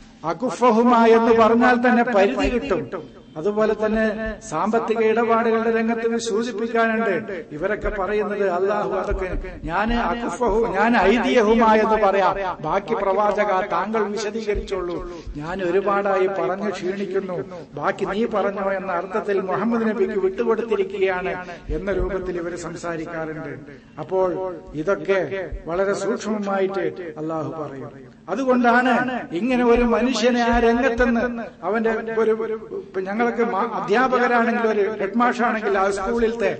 അകുഫഹുമ എന്ന് പറഞ്ഞാൽ തന്നെ പരിധി കിട്ടും അതുപോലെ തന്നെ സാമ്പത്തിക ഇടപാടുകളുടെ രംഗത്ത് സൂചിപ്പിക്കാനുണ്ട് ഇവരൊക്കെ പറയുന്നത് അള്ളാഹു അതൊക്കെ ഞാൻ അകുഫഹു ഞാൻ ഐതിഹ്യഹുമാ എന്ന് പറയാം ബാക്കി പ്രവാചക താങ്കൾ വിശദീകരിച്ചോളൂ ഞാൻ ഒരുപാടായി പറഞ്ഞു ക്ഷീണിക്കുന്നു ബാക്കി നീ പറഞ്ഞോ എന്ന അർത്ഥത്തിൽ മുഹമ്മദ് നബിക്ക് വിട്ടുകൊടുത്തിരിക്കുകയാണ് എന്ന രൂപത്തിൽ ഇവർ സംസാരിക്കാറുണ്ട് അപ്പോൾ ഇതൊക്കെ വളരെ സൂക്ഷ്മമായിട്ട് അള്ളാഹു പറയും അതുകൊണ്ടാണ് ഇങ്ങനെ ഒരു മനുഷ്യനെ ആ രംഗത്തുനിന്ന് അവന്റെ ഒരു ഞങ്ങളൊക്കെ അധ്യാപകരാണെങ്കിൽ ഒരു ഹെഡ് മാഷാണെങ്കിൽ ആ സ്കൂളിലത്തെ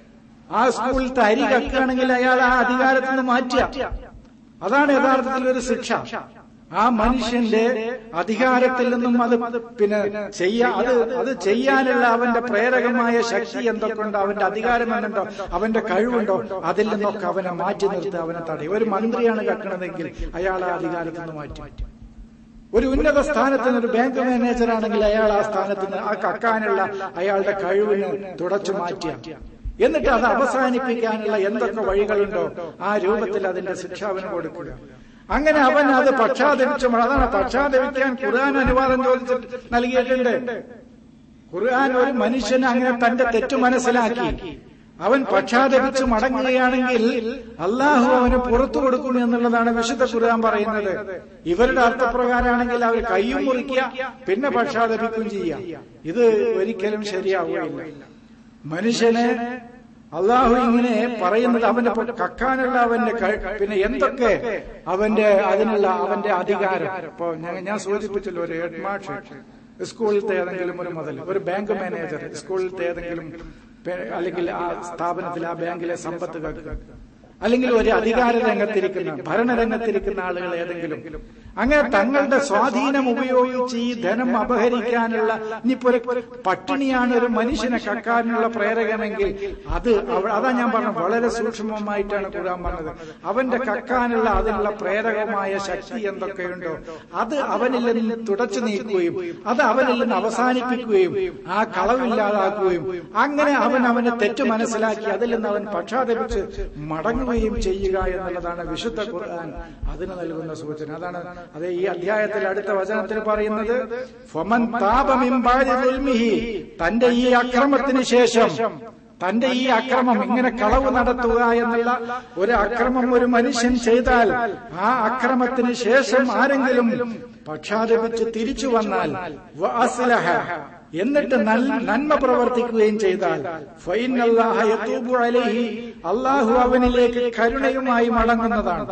ആ സ്കൂളിലത്തെ അരി കക്കുകയാണെങ്കിൽ അയാൾ ആ അധികാരത്തിൽ നിന്ന് മാറ്റുക അതാണ് യഥാർത്ഥത്തിൽ ഒരു ശിക്ഷ ആ മനുഷ്യന്റെ അധികാരത്തിൽ നിന്നും അത് പിന്നെ ചെയ്യാ അത് അത് ചെയ്യാനുള്ള അവന്റെ പ്രേരകമായ ശക്തി എന്തൊക്കെയുണ്ടോ അവന്റെ അധികാരം എന്നുണ്ടോ അവന്റെ കഴിവുണ്ടോ അതിൽ നിന്നൊക്കെ അവനെ മാറ്റി നിർത്തി അവനെ തടയും ഒരു മന്ത്രിയാണ് കക്കണതെങ്കിൽ അയാൾ ആ അധികാരത്തിൽ നിന്ന് മാറ്റി ഒരു ഉന്നത സ്ഥാനത്ത് നിന്ന് ഒരു ബാങ്ക് മാനേജർ ആണെങ്കിൽ അയാൾ ആ സ്ഥാനത്ത് നിന്ന് ആ കക്കാനുള്ള അയാളുടെ കഴിവിന് തുടച്ചു മാറ്റിയ എന്നിട്ട് അത് അവസാനിപ്പിക്കാനുള്ള എന്തൊക്കെ വഴികളുണ്ടോ ആ രൂപത്തിൽ അതിന്റെ ശിക്ഷ അവന് കൊടുക്കുക അങ്ങനെ അവൻ അത് പക്ഷാതപിച്ചു അതാണ് പക്ഷാതപിക്കാൻ ഖുർആൻ അനുവാദം ചോദിച്ചിട്ട് നൽകിയിട്ടുണ്ട് ഖുർആൻ ഒരു മനുഷ്യന് അങ്ങനെ തന്റെ തെറ്റു മനസ്സിലാക്കി അവൻ പക്ഷാതപിച്ച് മടങ്ങുകയാണെങ്കിൽ അള്ളാഹു അവന് പുറത്തു കൊടുക്കും എന്നുള്ളതാണ് വിശുദ്ധ ഖുർആൻ പറയുന്നത് ഇവരുടെ അർത്ഥപ്രകാരമാണെങ്കിൽ അവർ കയ്യും മുറിക്കുക പിന്നെ പക്ഷാതപിക്കും ചെയ്യാം ഇത് ഒരിക്കലും ശരിയാവുകയില്ല മനുഷ്യന് അള്ളാഹു ഇങ്ങനെ പറയുന്നത് അവന്റെ കക്കാനുള്ള അവന്റെ പിന്നെ എന്തൊക്കെ അവന്റെ അതിനുള്ള അവന്റെ അധികാരം ഇപ്പൊ ഞാൻ സൂചിപ്പിച്ചല്ലോ ഒരു ഹെഡ് മാഷ് സ്കൂളിലത്തെ ഏതെങ്കിലും ഒരു മുതൽ ഒരു ബാങ്ക് മാനേജർ സ്കൂളിലത്തെ ഏതെങ്കിലും അല്ലെങ്കിൽ ആ സ്ഥാപനത്തിൽ ആ ബാങ്കിലെ സമ്പത്ത് കക്കുക അല്ലെങ്കിൽ ഒരു അധികാര രംഗത്തിരിക്കുന്ന ഭരണരംഗത്തിരിക്കുന്ന ആളുകൾ ഏതെങ്കിലും അങ്ങനെ തങ്ങളുടെ സ്വാധീനം ഉപയോഗിച്ച് ഈ ധനം അപഹരിക്കാനുള്ള ഇനിയിപ്പോ ഒരു പട്ടിണിയാണ് ഒരു മനുഷ്യനെ കക്കാനുള്ള പ്രേരകമെങ്കിൽ അത് അതാ ഞാൻ പറഞ്ഞത് വളരെ സൂക്ഷ്മമായിട്ടാണ് കൂടാൻ പറഞ്ഞത് അവന്റെ കക്കാനുള്ള അതിനുള്ള പ്രേരകമായ ശക്തി എന്തൊക്കെയുണ്ടോ അത് അവനിൽ നിന്ന് തുടച്ചു നീക്കുകയും അത് അവനിൽ നിന്ന് അവസാനിപ്പിക്കുകയും ആ കളവില്ലാതാക്കുകയും അങ്ങനെ അവൻ അവനെ തെറ്റ് മനസ്സിലാക്കി അതിൽ നിന്ന് അവൻ പക്ഷാതപിച്ച് മടങ്ങുകയും ചെയ്യുക എന്നുള്ളതാണ് വിശുദ്ധ ഖുർആൻ അതിന് നൽകുന്ന സൂചന അതാണ് അതെ ഈ അധ്യായത്തിൽ അടുത്ത വചനത്തിൽ പറയുന്നത് ഫൊമൻ താപമിമ്പാലിഹി തന്റെ ഈ അക്രമത്തിന് ശേഷം തന്റെ ഈ അക്രമം ഇങ്ങനെ കളവ് നടത്തുക എന്നുള്ള ഒരു അക്രമം ഒരു മനുഷ്യൻ ചെയ്താൽ ആ അക്രമത്തിന് ശേഷം ആരെങ്കിലും പക്ഷാതപിച്ച് തിരിച്ചു വന്നാൽ എന്നിട്ട് നന്മ പ്രവർത്തിക്കുകയും ചെയ്താൽ അള്ളാഹു അവനിലേക്ക് കരുണയുമായി മടങ്ങുന്നതാണ്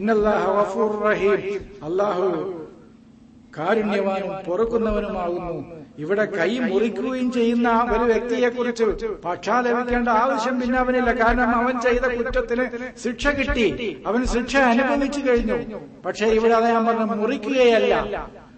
അള്ളാഹു കാരുണ്യവാനും പൊറുക്കുന്നവനുമാകുന്നു ഇവിടെ കൈ മുറിക്കുകയും ചെയ്യുന്ന ഒരു വ്യക്തിയെ കുറിച്ച് പക്ഷാലപിക്കേണ്ട ആവശ്യം പിന്നെ അവനില്ല കാരണം അവൻ ചെയ്ത കുറ്റത്തിന് ശിക്ഷ കിട്ടി അവൻ ശിക്ഷ അനുഭവിച്ചു കഴിഞ്ഞു പക്ഷെ ഇവിടെ അത് ഞാൻ പറഞ്ഞു മുറിക്കുകയല്ല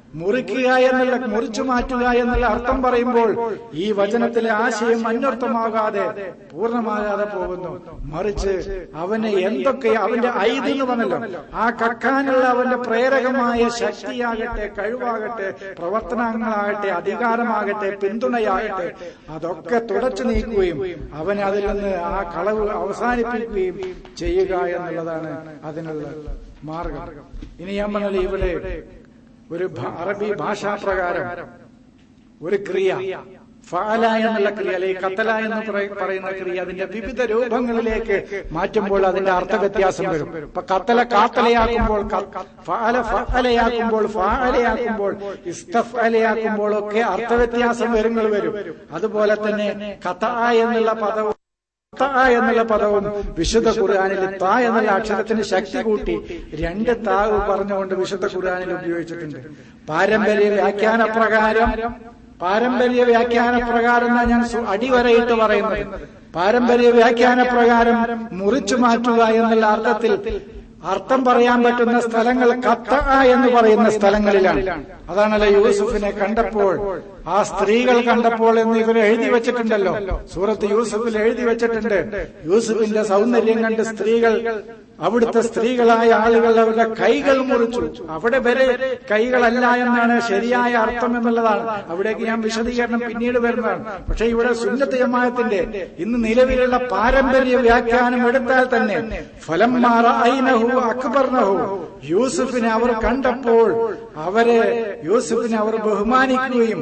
മുറിക്കുക എന്നുള്ള മുറിച്ചു മാറ്റുക എന്നുള്ള അർത്ഥം പറയുമ്പോൾ ഈ വചനത്തിലെ ആശയം അന്വർത്ഥമാകാതെ പൂർണ്ണമാകാതെ പോകുന്നു മറിച്ച് അവനെ എന്തൊക്കെ അവന്റെ ഐത് എന്ന് പറഞ്ഞല്ലോ ആ കക്കാനുള്ള അവന്റെ പ്രേരകമായ ശക്തിയാകട്ടെ കഴിവാകട്ടെ പ്രവർത്തനങ്ങളാകട്ടെ അധികാരമാകട്ടെ പിന്തുണയാകട്ടെ അതൊക്കെ തുടച്ചു നീക്കുകയും അവൻ അതിൽ നിന്ന് ആ കളവ് അവസാനിപ്പിക്കുകയും ചെയ്യുക എന്നുള്ളതാണ് അതിനുള്ള മാർഗം ഇനി ഞാൻ പറഞ്ഞത് ഇവിടെ ഒരു അറബി ഭാഷാപ്രകാരം ഒരു ക്രിയ ഫാല എന്നുള്ള ക്രിയ അല്ലെങ്കിൽ കത്തല എന്ന് പറയുന്ന ക്രിയ അതിന്റെ വിവിധ രൂപങ്ങളിലേക്ക് മാറ്റുമ്പോൾ അതിന്റെ അർത്ഥവ്യത്യാസം വരും ഇപ്പൊ കത്തല കാത്തലയാക്കുമ്പോൾ ഫാല ഫലയാക്കുമ്പോൾ ഫാലയാക്കുമ്പോൾ ഇസ്തഫലയാക്കുമ്പോൾ ഒക്കെ അർത്ഥവ്യത്യാസം വരുങ്ങൾ വരും അതുപോലെ തന്നെ കഥ എന്നുള്ള പദവും ത എന്നുള്ള പദവും വിശുദ്ധ ഖുർആാനിൽ ത എന്നുള്ള അക്ഷരത്തിന് ശക്തി കൂട്ടി രണ്ട് താവ് പറഞ്ഞുകൊണ്ട് വിശുദ്ധ ഖുർആാനിൽ ഉപയോഗിച്ചിട്ടുണ്ട് പാരമ്പര്യ വ്യാഖ്യാന പ്രകാരം പാരമ്പര്യ വ്യാഖ്യാന പ്രകാരം എന്നാ ഞാൻ അടിവരയിട്ട് പറയുന്നത് പാരമ്പര്യ വ്യാഖ്യാന പ്രകാരം മുറിച്ചു മാറ്റുക എന്നുള്ള അർത്ഥത്തിൽ അർത്ഥം പറയാൻ പറ്റുന്ന സ്ഥലങ്ങൾ കത്ത എന്ന് പറയുന്ന സ്ഥലങ്ങളിലാണ് അതാണല്ലോ യൂസുഫിനെ കണ്ടപ്പോൾ ആ സ്ത്രീകൾ കണ്ടപ്പോൾ എന്ന് ഇവർ എഴുതി വെച്ചിട്ടുണ്ടല്ലോ സൂറത്ത് യൂസുഫിൽ എഴുതി വെച്ചിട്ടുണ്ട് യൂസുഫിന്റെ സൗന്ദര്യം കണ്ട് സ്ത്രീകൾ അവിടുത്തെ സ്ത്രീകളായ ആളുകൾ അവരുടെ കൈകൾ മുറിച്ചു അവിടെ വരെ കൈകളല്ല എന്നാണ് ശരിയായ അർത്ഥം എന്നുള്ളതാണ് അവിടേക്ക് ഞാൻ വിശദീകരണം പിന്നീട് വരുന്നതാണ് പക്ഷെ ഇവിടെ സുന്നത്ത് ജമാഅത്തിന്റെ ഇന്ന് നിലവിലുള്ള പാരമ്പര്യ വ്യാഖ്യാനം എടുത്താൽ തന്നെ ഫലം മാറഹു അക്ബർനഹു യൂസുഫിനെ അവർ കണ്ടപ്പോൾ അവരെ യൂസുഫിനെ അവർ ബഹുമാനിക്കുകയും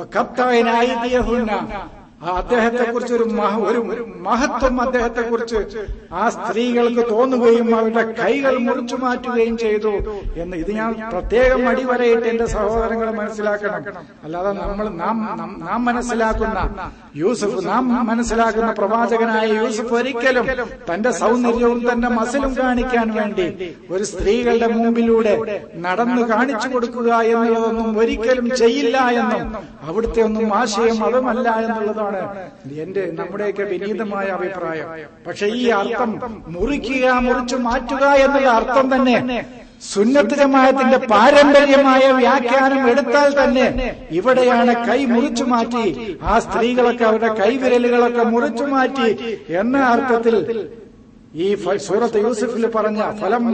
ആ അദ്ദേഹത്തെ കുറിച്ച് ഒരു ഒരു മഹത്വം അദ്ദേഹത്തെ കുറിച്ച് ആ സ്ത്രീകൾക്ക് തോന്നുകയും അവരുടെ കൈകൾ മുറിച്ചു മാറ്റുകയും ചെയ്തു എന്ന് ഇത് ഞാൻ പ്രത്യേകം അടിവരയിട്ട് എന്റെ സഹോദരങ്ങൾ മനസ്സിലാക്കണം അല്ലാതെ നമ്മൾ നാം നാം മനസ്സിലാക്കുന്ന യൂസഫ് നാം മനസ്സിലാക്കുന്ന പ്രവാചകനായ യൂസഫ് ഒരിക്കലും തന്റെ സൗന്ദര്യവും തന്റെ മസിലും കാണിക്കാൻ വേണ്ടി ഒരു സ്ത്രീകളുടെ മുമ്പിലൂടെ നടന്നു കാണിച്ചു കൊടുക്കുക എന്നുള്ളതൊന്നും ഒരിക്കലും ചെയ്യില്ല എന്നും അവിടുത്തെ ഒന്നും ആശയം അതുമല്ല എന്നുള്ളതാണ് എന്റെ നമ്മുടെയൊക്കെ വിനീതമായ അഭിപ്രായം പക്ഷെ ഈ അർത്ഥം മുറിക്കുക മുറിച്ചു മാറ്റുക എന്നുള്ള അർത്ഥം തന്നെ സുന്നത്ത് ജമാഅത്തിന്റെ പാരമ്പര്യമായ വ്യാഖ്യാനം എടുത്താൽ തന്നെ ഇവിടെയാണ് കൈ മുറിച്ചു മാറ്റി ആ സ്ത്രീകളൊക്കെ അവരുടെ കൈവിരലുകളൊക്കെ മുറിച്ചു മാറ്റി എന്ന അർത്ഥത്തിൽ ഈ സൂറത്ത് യൂസുഫിൽ പറഞ്ഞ ഫലം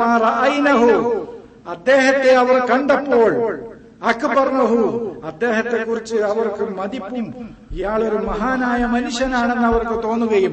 അദ്ദേഹത്തെ അവർ കണ്ടപ്പോൾ അക്ബർണഹു അദ്ദേഹത്തെ കുറിച്ച് അവർക്ക് മതിപ്പും ഇയാളൊരു മഹാനായ മനുഷ്യനാണെന്ന് അവർക്ക് തോന്നുകയും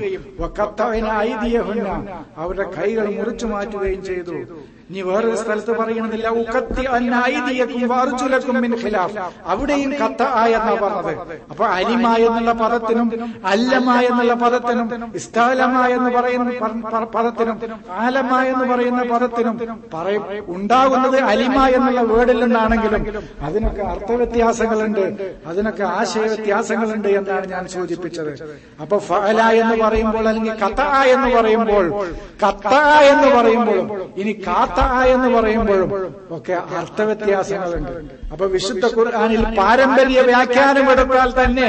ഐതിയഹുന്ന അവരുടെ കൈകൾ മുറിച്ചു മാറ്റുകയും ചെയ്തു ഇനി വേറൊരു സ്ഥലത്ത് പറയുന്നതില്ല ഉക്കത്തി അന്നൈതിയക്കും വാർജുലക്കും മിൻ ഖിലാഫ് അവിടെയും കത്ത എന്നാ പറഞ്ഞത് അപ്പൊ അലിമ എന്നുള്ള പദത്തിനും അല്ലമ എന്നുള്ള പദത്തിനും ഇസ്താലമ എന്ന് പറയുന്ന പദത്തിനും ആലമ എന്ന് പറയുന്ന പദത്തിനും പറയും ഉണ്ടാകുന്നത് അലിമ എന്നുള്ള വേർഡിൽ നിന്നാണെങ്കിലും അതിനൊക്കെ അർത്ഥവ്യത്യാസങ്ങളുണ്ട് അതിനൊക്കെ ആശയ വ്യത്യാസങ്ങളുണ്ട് എന്നാണ് ഞാൻ സൂചിപ്പിച്ചത് അപ്പൊ ഫല എന്ന് പറയുമ്പോൾ അല്ലെങ്കിൽ കത്ത എന്ന് പറയുമ്പോൾ കത്ത എന്ന് പറയുമ്പോഴും ഇനി കാത്ത എന്ന് പറയുമ്പോഴും ഒക്കെ അർത്ഥവ്യത്യാസങ്ങളുണ്ട് അപ്പൊ വിശുദ്ധ ഖുർആാനിൽ പാരമ്പര്യ വ്യാഖ്യാനം എടുത്താൽ തന്നെ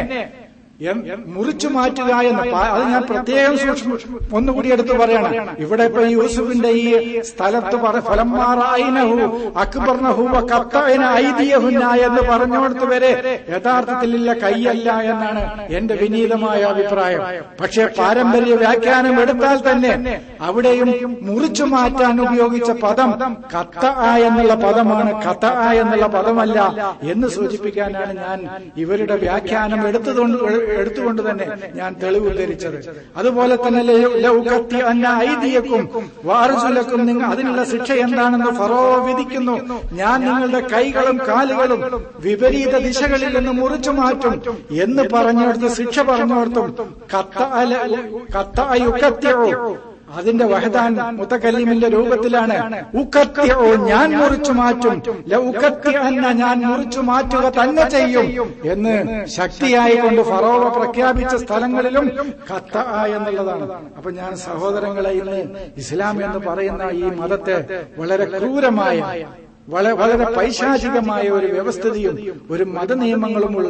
മുറിച്ചു മാറ്റുക എന്ന് അത് ഞാൻ പ്രത്യേകം സൂക്ഷ്മ ഒന്നുകൂടി എടുത്തു പറയണം ഇവിടെ ഇപ്പൊ യൂസുഫിന്റെ ഈ സ്ഥലത്ത് ഫലം മാറായിനഹു അക്ബർനഹു ഐതിയഹുന്ന എന്ന് പറഞ്ഞോടത്ത് വരെ യഥാർത്ഥത്തിലില്ല കൈയല്ല എന്നാണ് എന്റെ വിനീതമായ അഭിപ്രായം പക്ഷെ പാരമ്പര്യ വ്യാഖ്യാനം എടുത്താൽ തന്നെ അവിടെയും മുറിച്ചു മാറ്റാൻ ഉപയോഗിച്ച പദം കത്ത എന്നുള്ള പദമാണ് കത്ത എന്നുള്ള പദമല്ല എന്ന് സൂചിപ്പിക്കാനാണ് ഞാൻ ഇവരുടെ വ്യാഖ്യാനം എടുത്തതുകൊണ്ട് എടുത്തുകൊണ്ട് തന്നെ ഞാൻ തെളിവ് ഉദ്ധരിച്ചത് അതുപോലെ തന്നെ ലൗകത്തി അന്ന ഐതിയക്കും വാറുചുലക്കും നിങ്ങൾ അതിനുള്ള ശിക്ഷ എന്താണെന്ന് ഫറോ വിധിക്കുന്നു ഞാൻ നിങ്ങളുടെ കൈകളും കാലുകളും വിപരീത ദിശകളിൽ നിന്ന് മുറിച്ചു മാറ്റും എന്ന് പറഞ്ഞെടുത്ത് ശിക്ഷ പറഞ്ഞോർത്തും കത്ത കത്ത യുക്കത്തിയോ അതിന്റെ വഹദാൻ മുത്തക്കല്ലിമിന്റെ രൂപത്തിലാണ് ഉക്കത്തിയോ ഞാൻ മുറിച്ചു മാറ്റും ഉക്കത്തി അന്ന ഞാൻ മുറിച്ചു മാറ്റുക തന്നെ ചെയ്യും എന്ന് ശക്തിയായി കൊണ്ട് ഫറോവ പ്രഖ്യാപിച്ച സ്ഥലങ്ങളിലും കത്ത എന്നുള്ളതാണ് അപ്പൊ ഞാൻ സഹോദരങ്ങളെ ഇന്ന് ഇസ്ലാം എന്ന് പറയുന്ന ഈ മതത്തെ വളരെ ക്രൂരമായ വളരെ വളരെ പൈശാചികമായ ഒരു വ്യവസ്ഥിതിയും ഒരു മതനിയമങ്ങളുമുള്ള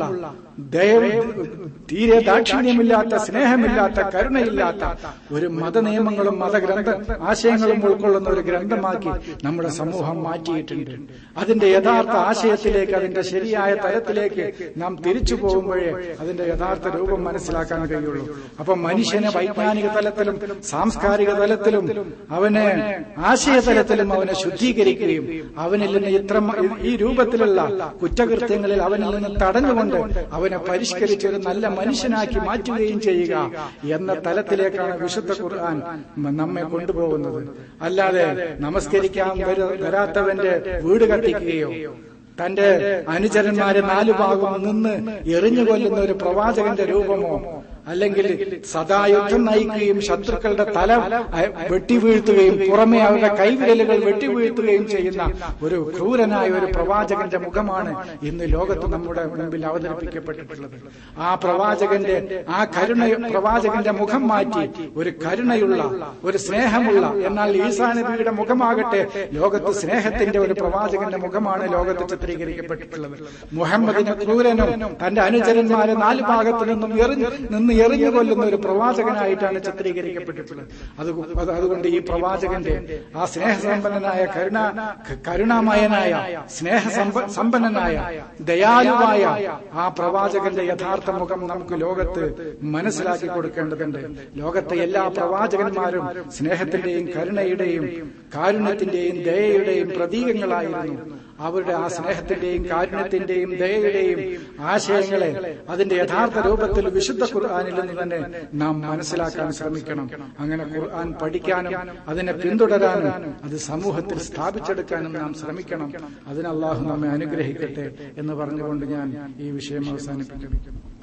ദയ തീരെ ദാക്ഷിണ്യമില്ലാത്ത സ്നേഹമില്ലാത്ത കരുണയില്ലാത്ത ഒരു മതനിയമങ്ങളും മതഗ്രന്ഥ ആശയങ്ങളും ഉൾക്കൊള്ളുന്ന ഒരു ഗ്രന്ഥമാക്കി നമ്മുടെ സമൂഹം മാറ്റിയിട്ടുണ്ട് അതിന്റെ യഥാർത്ഥ ആശയത്തിലേക്ക് അതിന്റെ ശരിയായ തലത്തിലേക്ക് നാം തിരിച്ചു പോകുമ്പോഴേ അതിന്റെ യഥാർത്ഥ രൂപം മനസ്സിലാക്കാൻ കഴിയുള്ളൂ അപ്പൊ മനുഷ്യനെ വൈജ്ഞാനിക തലത്തിലും സാംസ്കാരിക തലത്തിലും അവനെ ആശയതലത്തിലും അവനെ ശുദ്ധീകരിക്കുകയും അവനിൽ നിന്ന് ഇത്ര ഈ രൂപത്തിലുള്ള കുറ്റകൃത്യങ്ങളിൽ അവനിൽ നിന്ന് തടഞ്ഞുകൊണ്ട് അവനെ പരിഷ്കരിച്ച് ഒരു നല്ല മനുഷ്യനാക്കി മാറ്റുകയും ചെയ്യുക എന്ന തലത്തിലേക്കാണ് വിശുദ്ധ ഖുർആൻ നമ്മെ കൊണ്ടുപോകുന്നത് അല്ലാതെ നമസ്കരിക്കാൻ വരാത്തവന്റെ വീട് കത്തിക്കുകയോ തന്റെ അനുചരന്മാരെ നാലു ഭാഗം നിന്ന് എറിഞ്ഞു കൊല്ലുന്ന ഒരു പ്രവാചകന്റെ രൂപമോ അല്ലെങ്കിൽ സദാ യുദ്ധം നയിക്കുകയും ശത്രുക്കളുടെ തല വെട്ടിവീഴ്ത്തുകയും പുറമെ അവരുടെ കൈവിരലുകൾ വെട്ടിവീഴ്ത്തുകയും ചെയ്യുന്ന ഒരു ക്രൂരനായ ഒരു പ്രവാചകന്റെ മുഖമാണ് ഇന്ന് ലോകത്ത് നമ്മുടെ മുൻപിൽ അവതരിപ്പിക്കപ്പെട്ടിട്ടുള്ളത് ആ പ്രവാചകന്റെ ആ കരുണ പ്രവാചകന്റെ മുഖം മാറ്റി ഒരു കരുണയുള്ള ഒരു സ്നേഹമുള്ള എന്നാൽ ഈസാ നബിയുടെ മുഖമാകട്ടെ ലോകത്ത് സ്നേഹത്തിന്റെ ഒരു പ്രവാചകന്റെ മുഖമാണ് ലോകത്ത് ചിത്രീകരിക്കപ്പെട്ടിട്ടുള്ളത് മുഹമ്മദിന് ക്രൂരനും തന്റെ അനുചരന്മാരെ നാല് ഭാഗത്തു നിന്നും എറിഞ്ഞ് നിന്ന് എറിഞ്ഞു കൊല്ലുന്ന ഒരു പ്രവാചകനായിട്ടാണ് ചിത്രീകരിക്കപ്പെട്ടിട്ടുള്ളത് അത് അതുകൊണ്ട് ഈ പ്രവാചകന്റെ ആ സ്നേഹസമ്പന്നനായ കരുണ കരുണാമയനായ സ്നേഹ സമ്പന്നനായ ദയാലുവായ ആ പ്രവാചകന്റെ യഥാർത്ഥ മുഖം നമുക്ക് ലോകത്ത് മനസ്സിലാക്കി കൊടുക്കേണ്ടതുണ്ട് ലോകത്തെ എല്ലാ പ്രവാചകന്മാരും സ്നേഹത്തിന്റെയും കരുണയുടെയും കാരുണ്യത്തിന്റെയും ദയയുടെയും പ്രതീകങ്ങളായിരുന്നു അവരുടെ ആ സ്നേഹത്തിന്റെയും കാരുണ്യത്തിന്റെയും ദയയുടെയും ആശയങ്ങളെ അതിന്റെ യഥാർത്ഥ രൂപത്തിൽ വിശുദ്ധ ഖുർആാനിൽ നിന്ന് തന്നെ നാം മനസ്സിലാക്കാൻ ശ്രമിക്കണം അങ്ങനെ ഖുർആൻ പഠിക്കാനും അതിനെ പിന്തുടരാനും അത് സമൂഹത്തിൽ സ്ഥാപിച്ചെടുക്കാനും നാം ശ്രമിക്കണം അതിന് അള്ളാഹു നമ്മെ അനുഗ്രഹിക്കട്ടെ എന്ന് പറഞ്ഞുകൊണ്ട് ഞാൻ ഈ വിഷയം അവസാനിപ്പിക്കുന്നു